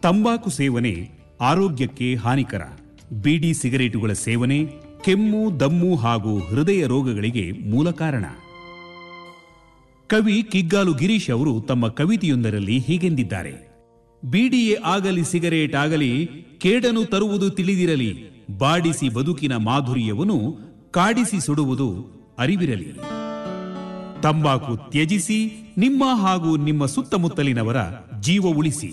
ತಂಬಾಕು ಸೇವನೆ ಆರೋಗ್ಯಕ್ಕೆ ಹಾನಿಕರ ಬೀಡಿ ಸಿಗರೇಟುಗಳ ಸೇವನೆ ಕೆಮ್ಮು ದಮ್ಮು ಹಾಗೂ ಹೃದಯ ರೋಗಗಳಿಗೆ ಮೂಲ ಕಾರಣ ಕವಿ ಕಿಗ್ಗಾಲು ಗಿರೀಶ್ ಅವರು ತಮ್ಮ ಕವಿತೆಯೊಂದರಲ್ಲಿ ಹೀಗೆಂದಿದ್ದಾರೆ ಬೀಡಿಯೇ ಆಗಲಿ ಸಿಗರೇಟ್ ಆಗಲಿ ಕೇಡನು ತರುವುದು ತಿಳಿದಿರಲಿ ಬಾಡಿಸಿ ಬದುಕಿನ ಮಾಧುರ್ಯವನ್ನು ಕಾಡಿಸಿ ಸುಡುವುದು ಅರಿವಿರಲಿ ತಂಬಾಕು ತ್ಯಜಿಸಿ ನಿಮ್ಮ ಹಾಗೂ ನಿಮ್ಮ ಸುತ್ತಮುತ್ತಲಿನವರ ಜೀವ ಉಳಿಸಿ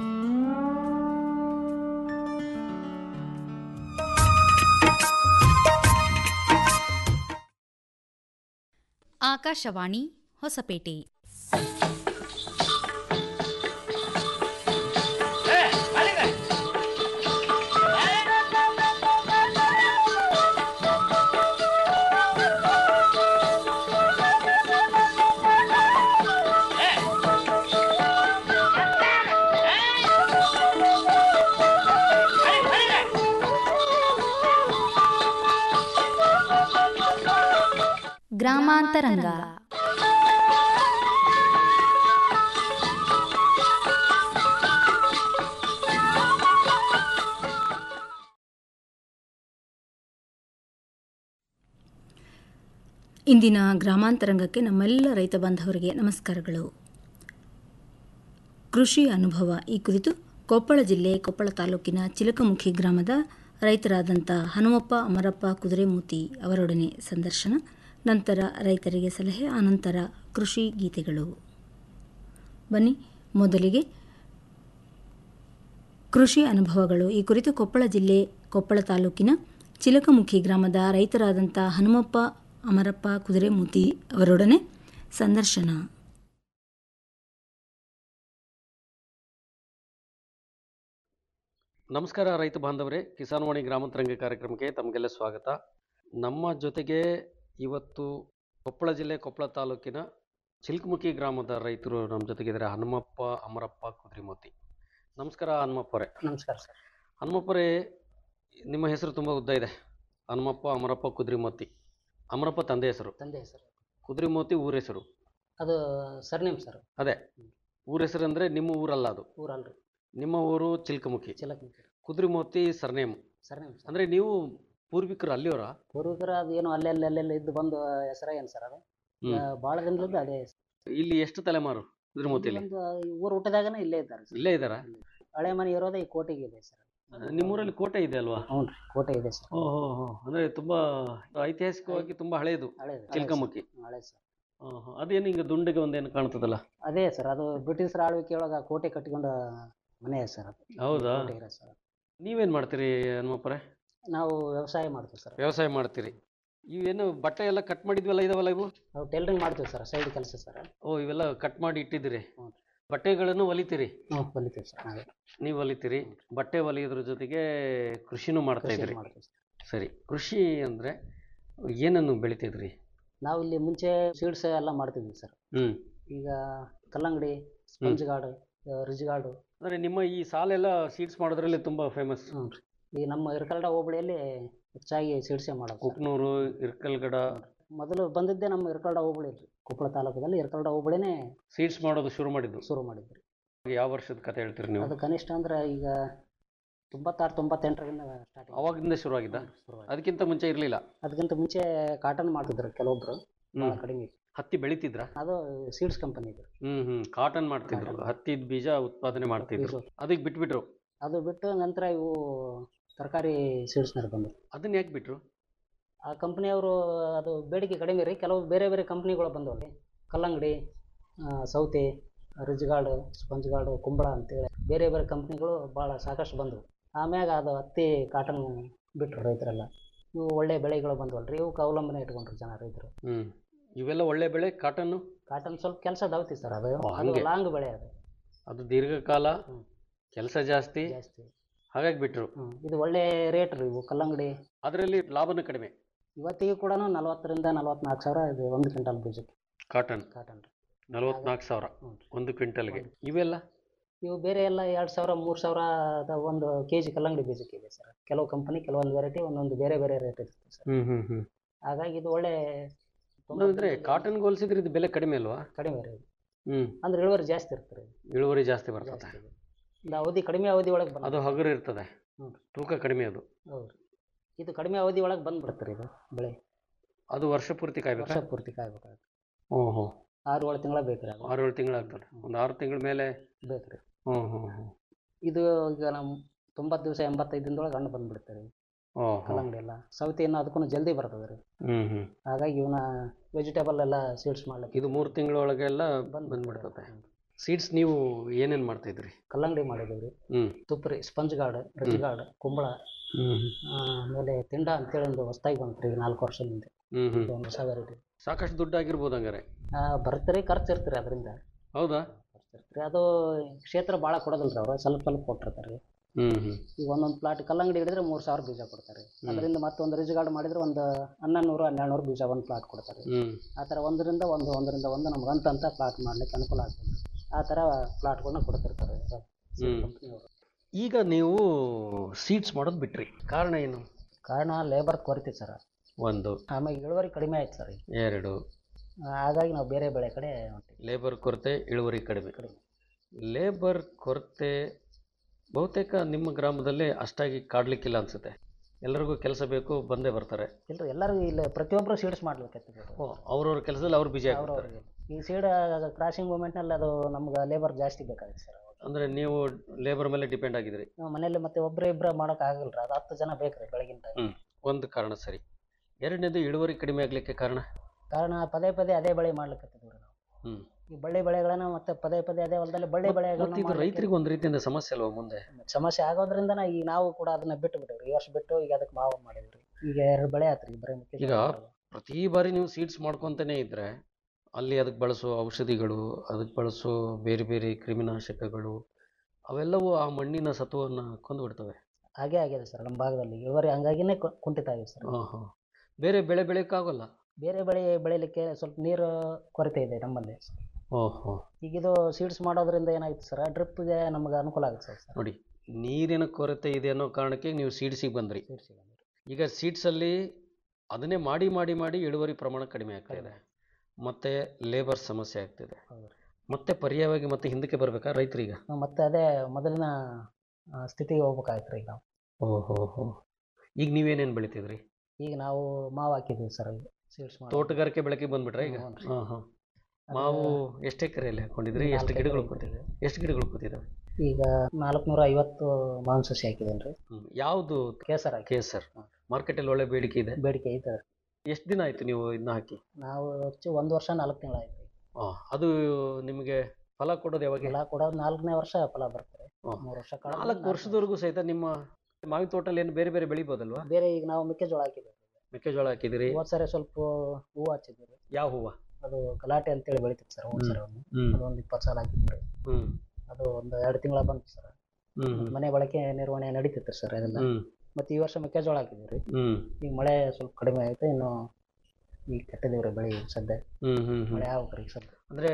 ಆಕಾಶವಾಣಿ ಹೊಸಪೇಟೆ ಗ್ರಾಮಾಂತರಂಗ ಇಂದಿನ ಗ್ರಾಮಾಂತರಂಗಕ್ಕೆ ನಮ್ಮೆಲ್ಲ ರೈತ ಬಾಂಧವರಿಗೆ ನಮಸ್ಕಾರಗಳು ಕೃಷಿ ಅನುಭವ ಈ ಕುರಿತು ಕೊಪ್ಪಳ ಜಿಲ್ಲೆ ಕೊಪ್ಪಳ ತಾಲೂಕಿನ ಚಿಲಕಮುಖಿ ಗ್ರಾಮದ ರೈತರಾದಂಥ ಹನುಮಪ್ಪ ಅಮರಪ್ಪ ಕುದುರೆಮೂತಿ ಅವರೊಡನೆ ಸಂದರ್ಶನ ನಂತರ ರೈತರಿಗೆ ಸಲಹೆ ಆನಂತರ ಕೃಷಿ ಗೀತೆಗಳು ಬನ್ನಿ ಮೊದಲಿಗೆ ಕೃಷಿ ಅನುಭವಗಳು ಈ ಕುರಿತು ಕೊಪ್ಪಳ ಜಿಲ್ಲೆ ಕೊಪ್ಪಳ ತಾಲೂಕಿನ ಚಿಲಕಮುಖಿ ಗ್ರಾಮದ ರೈತರಾದಂಥ ಹನುಮಪ್ಪ ಅಮರಪ್ಪ ಕುದುರೆಮೂತಿ ಅವರೊಡನೆ ಸಂದರ್ಶನ ನಮಸ್ಕಾರ ರೈತ ಬಾಂಧವರೇ ಕಿಸಾನ್ವಾಣಿ ಗ್ರಾಮಾಂತರಂಗ ಕಾರ್ಯಕ್ರಮಕ್ಕೆ ತಮಗೆಲ್ಲ ಸ್ವಾಗತ ನಮ್ಮ ಜೊತೆಗೆ ಇವತ್ತು ಕೊಪ್ಪಳ ಜಿಲ್ಲೆ ಕೊಪ್ಪಳ ತಾಲೂಕಿನ ಚಿಲ್ಕಮುಖಿ ಗ್ರಾಮದ ರೈತರು ನಮ್ಮ ಜೊತೆಗಿದ್ದಾರೆ ಹನುಮಪ್ಪ ಅಮರಪ್ಪ ಕುದ್ರಿಮೋತಿ ನಮಸ್ಕಾರ ಹನುಮಪ್ಪರೇ ನಮಸ್ಕಾರ ಸರ್ ಹನುಮಪ್ಪರೇ ನಿಮ್ಮ ಹೆಸರು ತುಂಬ ಉದ್ದ ಇದೆ ಹನುಮಪ್ಪ ಅಮರಪ್ಪ ಕುದ್ರಿಮೋತಿ ಅಮರಪ್ಪ ತಂದೆ ಹೆಸರು ತಂದೆ ಹೆಸರು ಕುದ್ರಿಮೋತಿ ಊರ ಹೆಸರು ಅದು ಸರ್ನೇಮ್ ಸರ್ ಅದೇ ಊರ ಹೆಸರು ಅಂದರೆ ನಿಮ್ಮ ಊರಲ್ಲ ಅದು ಊರಲ್ರಿ ನಿಮ್ಮ ಊರು Chilkamukhi Chilakamukhi Kudrimoti surname surname sir ಅಂದರೆ ನೀವು ಪೂರ್ವಿಕರು ಅಲ್ಲಿಯವರ ಪೂರ್ವಿಕರ ಅದು ಏನು ಅಲ್ಲೆಲ್ಲ ಅಲ್ಲೆಲ್ಲ ಇದ್ದು ಬಂದು ಹೆಸರ ಏನು ಸರ್ ಅದು ಹ್ಮ್. ಭಾಳ ದಿನದಿಂದ ಅದೇ ಇಲ್ಲಿ ಎಷ್ಟು ತಲೆಮಾರು ಕುದ್ರಿಮೋತಿಲಿ ಒಂದು ಊರು ಹುಟ್ಟಿದಾಗನೇ ಇಲ್ಲೇ ಇದ್ದಾರೆ ಸರ್ ಇಲ್ಲೇ ಇದ್ದಾರಾ ಹಳೆ ಮನೆ ಇರೋದೇ ಈ ಕೋಟೆಗೆ ಇದೆ ಸರ್ ನಿಮ್ಮೂರಲ್ಲಿ ಕೋಟೆ ಇದೆ ಅಲ್ವಾ ಹ್ಞೂ ರೀ ಕೋಟೆ ಇದೆ ಸರ್ ಓಹೋ ಅಂದ್ರೆ ತುಂಬಾ ಐತಿಹಾಸಿಕವಾಗಿ ತುಂಬಾ ಹಳೆಯದು ಹಳೆ ಚಿಲ್ಕಮುಖಿ ಹಳೆ ಸರ್ ಆಹಾ. ಅದೇನು ಹಿಂಗೆ ದುಂಡಿಗೆ ಒಂದೇನು ಕಾಣ್ತದಲ್ಲ ಅದೇ ಸರ್ ಅದು ಬ್ರಿಟಿಷರ ಆಳ್ವಿಕೆ ಒಳಗೆ ಕೋಟೆ ಕಟ್ಟಿಕೊಂಡ ಮನೆ ಸರ್ ಅದು ಹೌದಾ ಕೋಟೆ ಇರೋ ಸರ್ ನೀವೇನ್ ಮಾಡ್ತೀರಿ ಹನುಮಪ್ಪರೇ ನಾವು ವ್ಯವಸಾಯ ಮಾಡ್ತೀವಿ ಸರ್ ವ್ಯವಸಾಯ ಮಾಡ್ತೀರಿ ಇವೇನು ಬಟ್ಟೆ ಎಲ್ಲ ಕಟ್ ಮಾಡಿದ್ವಲ್ಲ ಇದಾವಲ್ಲ ಇವು ನಾವು ಟೈಲರಿಂಗ್ ಮಾಡ್ತೀವಿ ಸರ್ ಸೈಡ್ ಕೆಲಸ ಸರ್ ಓ ಇವೆಲ್ಲ ಕಟ್ ಮಾಡಿ ಇಟ್ಟಿದ್ದೀರಿ ಹ್ಞೂ. ಬಟ್ಟೆಗಳನ್ನು ಹೊಲಿತೀರಿ ಹ್ಞೂ ಹೊಲಿತೀವಿ ಸರ್ ನಾವೇ ನೀವು ಹೊಲಿತೀರಿ ಬಟ್ಟೆ ಹೊಲಿಯೋದ್ರ ಜೊತೆಗೆ ಕೃಷಿನೂ ಮಾಡ್ತಾ ಕೃಷಿ ಇದ್ರಿ ಮಾಡ್ತೀವಿ ಸರ್ ಸರಿ ಕೃಷಿ ಅಂದ್ರೆ ಏನನ್ನು ಬೆಳಿತಿದ್ರಿ ನಾವು ಇಲ್ಲಿ ಮುಂಚೆ ಸೀಡ್ಸ್ ಎಲ್ಲ ಮಾಡ್ತಿದ್ವಿ ಸರ್ ಹ್ಮ್ ಈಗ ಕಲ್ಲಂಗಡಿ ಸ್ಪಂಜ್ ಗಾರ್ಡು ರಿಜ್ ಗಾರ್ಡು ಅಂದ್ರೆ ನಿಮ್ಮ ಈ ಸಾಲೆಲ್ಲ ಸೀಡ್ಸ್ ಮಾಡೋದ್ರಲ್ಲಿ ತುಂಬಾ ಫೇಮಸ್ ಹ್ಞೂ ರೀ ಈ ನಮ್ಮ ಇರ್ಕಲ್ಡ ಹೋಬಳಿಯಲ್ಲಿ ಹೆಚ್ಚಾಗಿ ಸೀಡ್ಸೆ ಮಾಡೋದು ಸರ್. ಕುಕ್ನೂರು ಇರ್ಕಲ್ಗಡ ಮೊದಲು ಬಂದಿದ್ದೆ ನಮ್ಮ ಇರ್ಕಲ್ಡ ಹೋಬಳಿ ರೀ ಕೊಪ್ಪಳ ತಾಲೂಕದಲ್ಲಿ ಇರ್ಕಲ್ಡ ಹೋಬಳಿನೇ ಸೀಡ್ಸ್ ಮಾಡೋದು ಶುರು ಮಾಡಿದ್ದು ಶುರು ಮಾಡಿದ್ರಿ ಯಾವ ವರ್ಷದ ಕತೆ ಹೇಳ್ತೀರಿ ನೀವು ಅದು ಕನಿಷ್ಠ ಅಂದ್ರೆ ಈಗ ತೊಂಬತ್ತಾರು ತೊಂಬತ್ತೆಂಟರಿಂದ ಸ್ಟಾರ್ಟ್ ಅವಾಗಿಂದ ಶುರು ಆಗಿದ್ದ ಅದಕ್ಕಿಂತ ಮುಂಚೆ ಇರಲಿಲ್ಲ ಅದಕ್ಕಿಂತ ಮುಂಚೆ ಕಾಟನ್ ಮಾಡ್ತಿದ್ರು ಕೆಲವೊಬ್ರು ಭಾಳ ಕಡಿಮೆ ಇತ್ತು. ಹತ್ತಿ ಬೆಳಿತಿದ್ರ ಅದು ಸೀಡ್ಸ್ ಕಂಪನಿ ಇದು ಹ್ಮ್ ಹ್ಮ್ ಕಾಟನ್ ಮಾಡ್ತಿದ್ರು ಹತ್ತಿದ ಬೀಜ ಉತ್ಪಾದನೆ ಮಾಡ್ತಿದ್ರು ಅದಕ್ಕೆ ಬಿಟ್ಬಿಟ್ರು ಅದು ಬಿಟ್ಟು ನಂತರ ಇವು ತರಕಾರಿ ಸೀಡ್ಸ್ನವ್ರು ಬಂದರು ಅದನ್ನ ಯಾಕೆ ಬಿಟ್ರು ಆ ಕಂಪ್ನಿಯವರು ಅದು ಬೇಡಿಕೆ ಕಡಿಮೆ ರೀ ಕೆಲವು ಬೇರೆ ಬೇರೆ ಕಂಪ್ನಿಗಳು ಬಂದವು ಕಲ್ಲಂಗಡಿ ಆ, ಸೌತೆ ರಿಜ್ಗಾರ್ಡು ಸ್ಪಂಜ್ಗಾರ್ಡು ಕುಂಬಳ ಅಂತೇಳಿ ಬೇರೆ ಬೇರೆ ಕಂಪ್ನಿಗಳು ಭಾಳ ಸಾಕಷ್ಟು ಬಂದವು ಆಮ್ಯಾಗ ಅದು ಹತ್ತಿ ಕಾಟನ್ ಬಿಟ್ಟರು ರೈತರೆಲ್ಲ ಇವು ಒಳ್ಳೆ ಬೆಳೆಗಳು ಬಂದವಲ್ರಿ ಇವಕ್ಕೆ ಅವಲಂಬನೆ ಇಟ್ಕೊಂಡ್ರು ಜನ ರೈತರು ಹ್ಮ್ ಇವೆಲ್ಲ ಒಳ್ಳೆ ಬೆಳೆ ಕಾಟನ್ನು ಕಾಟನ್ ಸ್ವಲ್ಪ ಕೆಲಸ ದವತಿ ಸರ್ ಅದು ಓ, ಅದು ಹಂಗೆ. ಲಾಂಗ್ ಬೆಳೆ ಅದು ಅದು ದೀರ್ಘಕಾಲ ಹ್ಮ್. ಕೆಲಸ ಜಾಸ್ತಿ ಜಾಸ್ತಿ ಹಾಗಾಗಿ ಬಿಟ್ರು ಹ್ಮ್. ಇದು ಒಳ್ಳೆ ರೇಟ್ ರೀ ಇವು ಕಲ್ಲಂಗಡಿ ಅದರಲ್ಲಿ ಲಾಭನೂ ಕಡಿಮೆ ಇವತ್ತಿಗೆ ಕೂಡ ನಲ್ವತ್ತರಿಂದ ನಲ್ವತ್ನಾಲ್ಕು ಸಾವಿರ ಇದು ಒಂದು ಕ್ವಿಂಟಲ್ ಬೀಜಕ್ಕೆ ಕಾಟನ್ ಕಾಟನ್ ರೀ ನಲವತ್ನಾಲ್ಕು ಸಾವಿರ ಹ್ಞೂ ಒಂದು ಕ್ವಿಂಟಲ್ಗೆ ಇವೆಲ್ಲ ಇವು ಬೇರೆ ಎಲ್ಲ ಎರಡು ಸಾವಿರ ಮೂರು ಸಾವಿರ ಒಂದು ಕೆ ಜಿ ಕಲ್ಲಂಗಡಿ ಬೀಜಕ್ಕೆ ಇದೆ ಸರ್ ಕೆಲವು ಕಂಪನಿ ಕೆಲವೊಂದು ವೆರೈಟಿ ಒಂದೊಂದು ಬೇರೆ ಬೇರೆ ರೇಟ್ ಇರುತ್ತೆ ಸರ್ ಹ್ಮ್ ಹ್ಮ್ ಹ್ಮ್ ಹಾಗಾಗಿ ಇದು ಒಳ್ಳೆ ಅಂದ್ರೆ ಕಾಟನ್ಗೆ ಹೋಲಿಸಿದ್ರೆ ಇದು ಬೆಲೆ ಕಡಿಮೆ ಅಲ್ವಾ ಕಡಿಮೆ ರೀ ಹ್ಮ್ ಅಂದ್ರೆ ಇಳುವರಿ ಜಾಸ್ತಿ ಇರುತ್ತೆ ರೀ ಇಳುವರಿ ಜಾಸ್ತಿ ಬರ್ತದೆ ಜಾಸ್ತಿ ಇದೆ. ಇದು ಅವಧಿ ಕಡಿಮೆ ಅವಧಿ ಒಳಗೆ ಬಂದ ಅದು ಹಗುರು ಇರ್ತದೆ ಹ್ಮ್. ತೂಕ ಕಡಿಮೆ ಅದು ಹೌದು ಇದು ಕಡಿಮೆ ಅವಧಿ ಒಳಗೆ ಬಂದ್ಬಿಡುತ್ತೆ ರೀ ಇದು ಬೆಳೆ ಅದು ವರ್ಷ ಪೂರ್ತಿ ಕಾಯ್ಬೇಕಾ ವರ್ಷ ಪೂರ್ತಿ ಕಾಯ್ಬೇಕಾಗುತ್ತೆ ಹ್ಞೂ ಹ್ಞೂ ಆರು ಏಳು ತಿಂಗಳ ಬೇಕು ರೀ ಅದು ಆರು ಏಳು ತಿಂಗಳಾಗ್ತದೆ ಒಂದು ಆರು ತಿಂಗಳ ಮೇಲೆ ಬೇಕು ರೀ ಹ್ಞೂ ಹ್ಞೂ ಹ್ಞೂ ಇದು ಈಗ ನಮ್ಮ ತೊಂಬತ್ತು ದಿವಸ ಎಂಬತ್ತೈದು ದಿನದೊಳಗೆ ಹಣ್ಣು ಬಂದ್ಬಿಡುತ್ತೆ ರೀ ಓ ಹ್ಞೂ ಕಲ್ಲಂಗಡಿ ಎಲ್ಲ ಸೌತಿ ಇನ್ನು ಅದಕ್ಕೂ ಜಲ್ದಿ ಬರ್ತದೆ ರೀ ಹ್ಞೂ ಹ್ಞೂ ಹಾಗಾಗಿ ಇವನ್ನ ವೆಜಿಟೇಬಲ್ ಎಲ್ಲ ಸೀಡ್ಸ್ ಮಾಡ್ಲಿಕ್ಕೆ ಇದು ಮೂರು ತಿಂಗಳೊಳಗೆಲ್ಲ ಬಂದ್ ಬಂದ್ಬಿಡ್ತದೆ ಸೀಡ್ಸ್ ನೀವು ಏನೇನು ಮಾಡ್ತಾಯಿದ್ರಿ ಕಲ್ಲಂಗಡಿ ಮಾಡಿದ್ದೀವಿ ರೀ ಹ್ಞೂ ತುಪ್ರಿ ಸ್ಪಂಜ್ ಗಾರ್ಡ್ ರಿಚ್ ಗಾರ್ಡ್ ಕುಂಬಳ ಹ್ಞೂ ಆಮೇಲೆ ತಿಂಡ ಅಂತೇಳಿ ಒಂದು ಹೊಸ್ದಾಗಿ ಬಂತು ರೀ ನಾಲ್ಕು ವರ್ಷದಿಂದ ಹ್ಞೂ ಹ್ಞೂ ಇದು ಒಂದು ಹೊಸ ವೆರೈಟಿ ಸಾಕಷ್ಟು ದುಡ್ಡು ಆಗಿರ್ಬೋದು ಹಂಗಾರೆ ಬರುತ್ತೆ ರೀ ಖರ್ಚು ಇರ್ತೀರಿ ಅದರಿಂದ ಹೌದಾ ಖರ್ಚು ಇರ್ತೀರಿ ಅದು ಕ್ಷೇತ್ರ ಭಾಳ ಕೊಡೋದಿಲ್ಲ ರೀ ಅವರು ಸ್ವಲ್ಪ ಸ್ವಲ್ಪ ಕೊಟ್ಟಿರ್ತಾರೆ ರೀ ಹ್ಞೂ ಹ್ಞೂ ಈಗ ಒಂದೊಂದು ಪ್ಲಾಟ್ ಕಲ್ಲಂಗಡಿ ಹಿಡಿದ್ರೆ ಮೂರು ಸಾವಿರ ಬೀಜ ಕೊಡ್ತಾರೆ ಅದರಿಂದ ಮತ್ತೊಂದು ರಿಜ್ ಗಾರ್ಡ್ ಮಾಡಿದ್ರೆ ಒಂದು ಹನ್ನೊಂದು ನೂರು ಹನ್ನೆರಡು ನೂರು ಬೀಜ ಒಂದು ಪ್ಲಾಟ್ ಕೊಡ್ತಾರೆ ಹ್ಞೂ ಆ ಥರ ಒಂದರಿಂದ ಒಂದು ಒಂದರಿಂದ ಒಂದು ನಮ್ಗೆ ಅಂತ ಅಂತ ಪ್ಲಾಟ್ ಮಾಡ್ಲಿಕ್ಕೆ ಅನುಕೂಲ ಆಗ್ತದೆ ಆ ಥರ ಪ್ಲಾಟ್ಗಳನ್ನ ಕೊಡ್ತಿರ್ತಾರೆ ಹ್ಮ್. ಕಂಪ್ನಿಯವರು ಈಗ ನೀವು ಸೀಡ್ಸ್ ಮಾಡೋದು ಬಿಟ್ರಿ ಕಾರಣ ಏನು ಕಾರಣ ಲೇಬರ್ ಕೊರತೆ ಸರ್ ಒಂದು ಆಮೇಲೆ ಇಳುವರಿ ಕಡಿಮೆ ಆಯ್ತು ಸರ್ ಈಗ ಎರಡು ಹಾಗಾಗಿ ನಾವು ಬೇರೆ ಬೆಳೆ ಕಡೆ ಹೊಂಟಿವಿ ಲೇಬರ್ ಕೊರತೆ ಇಳುವರಿ ಕಡಿಮೆ ಕಡಿಮೆ. ಲೇಬರ್ ಕೊರತೆ ಬಹುತೇಕ ನಿಮ್ಮ ಗ್ರಾಮದಲ್ಲಿ ಅಷ್ಟಾಗಿ ಕಾಡ್ಲಿಕ್ಕಿಲ್ಲ ಅನ್ಸುತ್ತೆ ಎಲ್ಲರಿಗೂ ಕೆಲಸ ಬೇಕು ಬಂದೇ ಬರ್ತಾರೆ ಇಲ್ರಿ ಎಲ್ಲರೂ ಇಲ್ಲಿ ಪ್ರತಿಯೊಬ್ಬರು ಸೀಡ್ಸ್ ಮಾಡ್ಲಿಕ್ಕೆ ಓ ಅವ್ರವ್ರ ಕೆಲಸದಲ್ಲಿ ಅವ್ರು ಬಿಜಿ ಆಗ್ಬಿಡ್ತಾರೆ ಅವ್ರವ್ರಿಗೆ ಈ ಸೀಡ್ ಕ್ರಾಸಿಂಗ್ ಮೂಮೆಂಟ್ನಲ್ಲಿ ಅದು ನಮ್ಗೆ ಲೇಬರ್ ಜಾಸ್ತಿ ಬೇಕಾಗುತ್ತೆ ಸರ್ ಅಂದರೆ ನೀವು ಲೇಬರ್ ಮೇಲೆ ಡಿಪೆಂಡ್ ಆಗಿದ್ದೀರಿ ನಾವು ಮನೇಲಿ ಮತ್ತೆ ಒಬ್ಬರೇ ಇಬ್ಬರ ಮಾಡೋಕೆ ಆಗಲ್ಲ ರೀ ಅದು ಹತ್ತು ಜನ ಬೇಕು ರೀ ಬೆಳಗಿನ ಟೈಮ್ ಹ್ಮ್. ಒಂದು ಕಾರಣ ಸರಿ ಎರಡನೇದು ಇಳುವರಿ ಕಡಿಮೆ ಆಗಲಿಕ್ಕೆ ಕಾರಣ ಕಾರಣ ಪದೇ ಪದೇ ಅದೇ ಬೆಳೆ ಮಾಡ್ಲಿಕ್ಕೆ ನಾವು ಹ್ಞೂ ಈ ಬಳ್ಳಿ ಬೆಳೆಗಳನ್ನ ಮತ್ತೆ ಪದೇ ಪದೇ ಅದೇ ಹೊಲದಲ್ಲಿ ಬಳ್ಳಿ ಮತ್ತು ಇದು ಬೆಳೆಗಳನ್ನ ರೈತರಿಗೆ ಒಂದು ರೀತಿಯಿಂದ ಸಮಸ್ಯೆ ಅಲ್ವಾ ಮುಂದೆ ಸಮಸ್ಯೆ ಆಗೋದ್ರಿಂದ ಈಗ ನಾವು ಕೂಡ ಅದನ್ನ ಬಿಟ್ಟು ಬಿಟ್ಟಿವ್ರಿ ಈ ವರ್ಷ ಬಿಟ್ಟು ಈಗ ಅದಕ್ಕೆ ಮಾವು ಮಾಡಿದ್ರಿ ಈಗ ಎರಡು ಬೆಳೆ ಆತ್ರಿ ಬರೀ ಮೆಕ್ಕೆಜೋಳ ಈಗ ಮಾಡಿದ್ವಿ. ಪ್ರತಿ ಬಾರಿ ನೀವು ಸೀಡ್ಸ್ ಮಾಡ್ಕೊತಾನೆ ಇದ್ದರೆ ಅಲ್ಲಿ ಅದಕ್ಕೆ ಬಳಸೋ ಔಷಧಿಗಳು ಅದಕ್ಕೆ ಬಳಸೋ ಬೇರೆ ಬೇರೆ ಕ್ರಿಮಿನಾಶಕಗಳು ಅವೆಲ್ಲವೂ ಆ ಮಣ್ಣಿನ ಸತ್ವವನ್ನು ಕೊಂದು ಬಿಡ್ತವೆ ಹಾಗೆ ಆಗಿದೆ ಸರ್ ನಮ್ಮ ಭಾಗದಲ್ಲಿ ಇಳುವರಿ ಹಂಗಾಗಿನೇ ಕು- ಕುಂಠಿತ ಆಗಿದೆ ಸರ್ ಹಾಂ ಹಾಂ ಬೇರೆ ಬೆಳೆ ಬೆಳೆಯೋಕ್ಕಾಗಲ್ಲ ಬೇರೆ ಬೆಳೆ ಬೆಳಿಲಿಕ್ಕೆ ಸ್ವಲ್ಪ ನೀರು ಕೊರತೆ ಇದೆ ನಮ್ಮಲ್ಲಿ ಓಹೋ ಈಗ ಇದು ಸೀಡ್ಸ್ ಮಾಡೋದ್ರಿಂದ ಏನಾಗುತ್ತೆ ಸರ್ ಡ್ರಿಪ್ಗೆ ನಮ್ಗೆ ಅನುಕೂಲ ಆಗುತ್ತೆ ಸರ್ ಸರ್ ನೋಡಿ ನೀರಿನ ಕೊರತೆ ಇದೆ ಅನ್ನೋ ಕಾರಣಕ್ಕೆ ನೀವು ಸೀಡ್ಸಿಗೆ ಬಂದ್ರಿ ಸೀಡ್ಸಿಗೆ ಈಗ ಸೀಡ್ಸಲ್ಲಿ ಅದನ್ನೇ ಮಾಡಿ ಮಾಡಿ ಮಾಡಿ ಇಳುವರಿ ಪ್ರಮಾಣ ಕಡಿಮೆ ಆಗ್ತಾ ಇದೆ ಮತ್ತು ಲೇಬರ್ ಸಮಸ್ಯೆ ಆಗ್ತಿದೆ ಹೌದು ರೀ. ಮತ್ತೆ ಪರ್ಯಾಯವಾಗಿ ಮತ್ತೆ ಹಿಂದಕ್ಕೆ ಬರಬೇಕಾ ರೈತರಿಗೆ ನಾವು ಮತ್ತೆ ಅದೇ ಮೊದಲಿನ ಆ, ಸ್ಥಿತಿಗೆ ಹೋಗ್ಬೇಕಾಯ್ತು ರೀ ಈಗ ನಾವು ಓಹೋ ಹೋ ಈಗ ನೀವೇನೇನು ಬೆಳಿತಿದ್ರಿ ಈಗ ನಾವು ಮಾವು ಹಾಕಿದ್ದೀವಿ ಸರ್ ಈಗ ಸೀಡ್ಸ್ ಮಾಡಿ ತೋಟಗಾರಿಕೆ ಬೆಳಕಿಗೆ ಬಂದ್ಬಿಟ್ರೆ ಈಗ ಹ್ಞೂ ರೀ. ಹಾಂ ಹಾಂ ಮಾವು ಎಷ್ಟು ಎಕರೆಯಲ್ಲಿ ಹಾಕೊಂಡಿದ್ರಿ ಈಗ ಎಷ್ಟು ನಾಲ್ಕು ಗಿಡಗಳು ಎಕರೆ ಕೂತಿದೆ ಎಷ್ಟು ಗಿಡಗಳು ಕೂತಿದ್ದಾವೆ ಈಗ ನಾಲ್ಕುನೂರ ಐವತ್ತು ಮಾವಿನ ಸಸಿ ಹಾಕಿದ್ದೇನೆ ರೀ ಯಾವುದು ಕೇಸರ್ ಹಾಕಿ ಕೇಸರ್ ಮಾರ್ಕೆಟಲ್ಲಿ ಒಳ್ಳೆ ಬೇಡಿಕೆ ಇದೆ ಬೇಡಿಕೆ ಐತೆ ಎಷ್ಟು ದಿನ ಆಯಿತು ನೀವು ಇದನ್ನ ಹಾಕಿ ನಾವು ಹೆಚ್ಚು ಒಂದು ವರ್ಷ ನಾಲ್ಕು ತಿಂಗಳಾಯ್ತು ರೀ ಹಾಂ ಅದು ನಿಮಗೆ ಫಲ ಕೊಡೋದು ಯಾವಾಗ ಫಲ ಕೊಡೋದು ನಾಲ್ಕನೇ ವರ್ಷ ಫಲ ಬರ್ತಾರೆ ಹ್ಮ್. ಮೂರು ವರ್ಷ ಕಳೆದ ಮೇಲೆ ನಾಲ್ಕು ನಾಲ್ಕು ವರ್ಷದವರೆಗೂ ಸಹಿತ ನಿಮ್ಮ ಮಾವಿನ ತೋಟಲ್ಲಿ ಏನು ಬೇರೆ ಬೇರೆ ಬೆಳಿಬೋದಲ್ವಾ ಬೇರೆ ಈಗ ನಾವು ಮೆಕ್ಕೆಜೋಳ ಹಾಕಿದ್ದೀವಿ ಮೆಕ್ಕೆಜೋಳ ಹಾಕಿದಿರಿ ಹೋದ್ ಸರಿ ಸ್ವಲ್ಪ ಹೂವು ಹಚ್ಚಿದ್ದೀವಿ ಯಾವ ಹೂವು ಅದು ಗಲಾಟೆ ಅಂತೇಳಿ ಬೆಳಿತಿತ್ತು ಸರ್ ಹೋದ್ ಸರಿ ಒಂದು ಹ್ಮ್ ಅದು ಒಂದು ಇಪ್ಪತ್ತು ಸಾಲ ಹಾಕಿದ್ವಿ ಹ್ಮ್ ಅದು ಒಂದು ಎರಡು ತಿಂಗಳ ಬಂತು ಸರ್ ಹ್ಮ್ ಹ್ಮ್ ಮನೆ ಬಳಕೆ ನಿರ್ವಹಣೆ ನಡೀತಿತ್ತು ಸರ್ ಅದೆಲ್ಲ ಹ್ಮ್ ಮತ್ತು ಈ ವರ್ಷ ಮೆಕ್ಕೆಜೋಳ ಹಾಕಿದ್ದೀವಿ ರೀ ಹ್ಮ್ ಈಗ ಮಳೆ ಸ್ವಲ್ಪ ಕಡಿಮೆ ಆಯ್ತು ಇನ್ನು ಈಗ ಕಟ್ಟಿದ್ದೀವಿ ರೀ ಬೆಳೆ ಸದ್ಯ ಹ್ಮ್ ಹ್ಮ್ ಹ್ಮ್ ಮಳೆ ಆಗ್ಬೇಕು ಈಗ ಸದ್ಯ ಅಂದ್ರೆ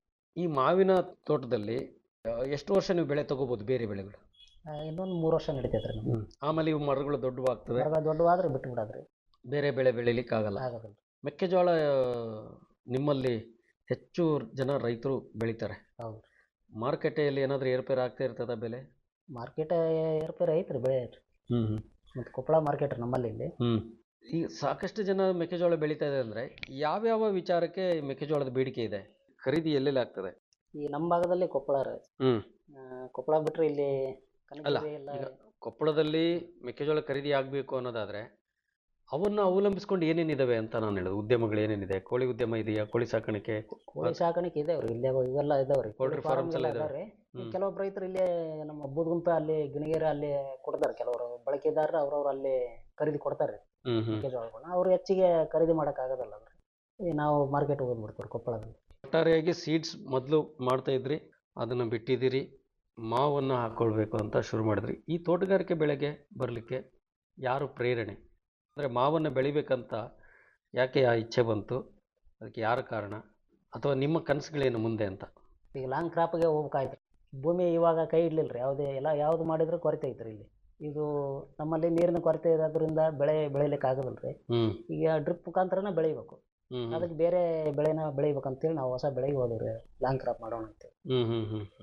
ಈ ಮಾವಿನ ತೋಟದಲ್ಲಿ ಆ, ಎಷ್ಟು ವರ್ಷ ನೀವು ಬೆಳೆ ತಗೋಬಹುದು ಬೇರೆ ಬೆಳೆಗಳು ಆ, ಇನ್ನೊಂದು ಮೂರು ವರ್ಷ ನಡೀತೈತೆ ರೀ ನಮ್ಗೆ ಆಮೇಲೆ ಇವು ಮರಗಳು ದೊಡ್ಡವಾಗ್ತವೆ ಮರಗಳು ದೊಡ್ಡವಾದ್ರೆ ಬಿಟ್ಟು ಬಿಡೋದ್ರಿ ಬೇರೆ ಬೆಳೆ ಬೆಳಿಲಿಕ್ಕೆ ಆಗಲ್ಲ ಆಗೋದಿಲ್ಲ ಮೆಕ್ಕೆಜೋಳ ಆ, ನಿಮ್ಮಲ್ಲಿ ಹೆಚ್ಚು ಜನ ರೈತರು ಬೆಳಿತಾರೆ ಹೌದು ಮಾರುಕಟ್ಟೆಯಲ್ಲಿ ಏನಾದರೂ ಏರ್ಪೇರ್ ಆಗ್ತಾ ಇರ್ತದ ಬೆಲೆ ಮಾರ್ಕೆಟ್ ಏರ್ಪೇರ್ ಐತ್ರಿ ಬೆಳೆ ಹ್ಮ್ ಹ್ಮ್ ಮತ್ತು ಕೊಪ್ಪಳ ಮಾರ್ಕೆಟ್ ರೀ ನಮ್ಮಲ್ಲಿ ಇಲ್ಲಿ ಹ್ಮ್ ಈಗ ಸಾಕಷ್ಟು ಜನ ಮೆಕ್ಕೆಜೋಳ ಬೆಳೀತಾ ಇದೆ ಅಂದ್ರೆ ಯಾವ್ಯಾವ ವಿಚಾರಕ್ಕೆ ಈ ಮೆಕ್ಕೆಜೋಳದ ಬೇಡಿಕೆ ಇದೆ ಖರೀದಿ ಎಲ್ಲೆಲ್ಲಿ ಆಗ್ತದೆ ಈ ನಮ್ಮ ಭಾಗದಲ್ಲಿ ಕೊಪ್ಪಳ ರೀ ಹ್ಮ್ ಆ, ಕೊಪ್ಪಳ ಬಿಟ್ರೆ ಇಲ್ಲಿ ಕನಕಗಿರಿ ಎಲ್ಲ ಈಗ ಕೊಪ್ಪಳದಲ್ಲಿ ಮೆಕ್ಕೆಜೋಳ ಖರೀದಿ ಆಗಬೇಕು ಅನ್ನೋದಾದ್ರೆ ಅವನ್ನ ಅವಲಂಬಿಸ್ಕೊಂಡು ಏನೇನಿದಾವೆ ಅಂತ ನಾನು ಹೇಳೋದು ಉದ್ಯಮಗಳು ಏನೇನಿದೆ ಕೋಳಿ ಉದ್ಯಮ ಇದೆಯಾ ಕೋಳಿ ಸಾಕಾಣಿಕೆ ಕೋಳಿ ಸಾಕಾಣಿಕೆ ಇದಾವ್ರಿ ಇಲ್ಲೇ ಇವೆಲ್ಲ ಇದಾವ್ರಿ Poultry farms ಎಲ್ಲ ಇದಾವೆ. ಇದಾವ್ರಿ ಹ್ಮ್. ಕೆಲವೊಬ್ಬ ರೈತರು ಇಲ್ಲೇ ನಮ್ಮ ಬೂದ್ಗುಂಪೆ ಅಲ್ಲಿ ಗಿಣಿಗೇರಿ ಅಲ್ಲಿ ಕೊಡ್ತಾರೆ ಕೆಲವರು ಬಳಕೆದಾರರು ಅವ್ರವ್ರು ಅಲ್ಲಿ ಖರೀದಿ ಕೊಡ್ತಾರೆ ಹ್ಮ್ ಹ್ಮ್ ಮೆಕ್ಕೆಜೋಳಗಳನ್ನ ಅವ್ರು ಹೆಚ್ಚಿಗೆ ಖರೀದಿ ಮಾಡಕ್ ಆಗೋದಲ್ಲ ಅವ್ರು ಈ ನಾವು ಮಾರ್ಕೆಟ್ ಹೋಗ್ಬಿಡ್ತೀವಿ ಕೊಪ್ಪಳದಲ್ಲಿ ಒಟ್ಟಾರೆಯಾಗಿ ಸೀಡ್ಸ್ ಮೊದಲು ಮಾಡ್ತಾ ಇದ್ರಿ ಅದನ್ನು ಬಿಟ್ಟಿದ್ದೀರಿ ಮಾವನ್ನು ಹಾಕ್ಕೊಳ್ಬೇಕು ಅಂತ ಶುರು ಮಾಡಿದ್ರಿ ಈ ತೋಟಗಾರಿಕೆ ಬೆಳೆಗೆ ಬರಲಿಕ್ಕೆ ಯಾರು ಪ್ರೇರಣೆ ಅಂದರೆ ಮಾವನ್ನು ಬೆಳಿಬೇಕಂತ ಯಾಕೆ ಆ ಇಚ್ಛೆ ಬಂತು ಅದಕ್ಕೆ ಯಾರ ಕಾರಣ ಅಥವಾ ನಿಮ್ಮ ಕನಸುಗಳೇನು ಮುಂದೆ ಅಂತ ಈಗ ಲಾಂಗ್ ಕ್ರಾಪ್ಗೆ ಹೋಗ್ಬೇಕಾಯ್ತು ಭೂಮಿ ಇವಾಗ ಕೈ ಇಡ್ಲಿಲ್ಲ ರೀ ಯಾವುದೇ ಎಲ್ಲ ಯಾವ್ದು ಮಾಡಿದ್ರು ಕೊರತೆ ಐತ್ರಿ ಇಲ್ಲಿ ಇದು ನಮ್ಮಲ್ಲಿ ನೀರಿನ ಕೊರತೆ ಇರೋದ್ರಿಂದ ಬೆಳೆ ಬೆಳಿಲಿಕ್ಕೆ ಆಗೋದಿಲ್ಲ ರೀ ಹ್ಞೂ ಈಗ ಡ್ರಿಪ್ ಮುಖಾಂತರನೇ ಬೆಳಿಬೇಕು ಹ್ಞೂ ಅದಕ್ಕೆ ಬೇರೆ ಬೆಳೆನ ಬೆಳಿಬೇಕಂತೇಳಿ ನಾವು ಹೊಸ ಬೆಳೆಗೆ ಹೋದ್ವಿ ರೀ ಲಾಂಗ್ ಕ್ರಾಪ್ ಮಾಡೋಣ ಅಂತೇಳಿ ಹ್ಞೂ ಹ್ಞೂ ಹ್ಞೂ ಹ್ಞೂ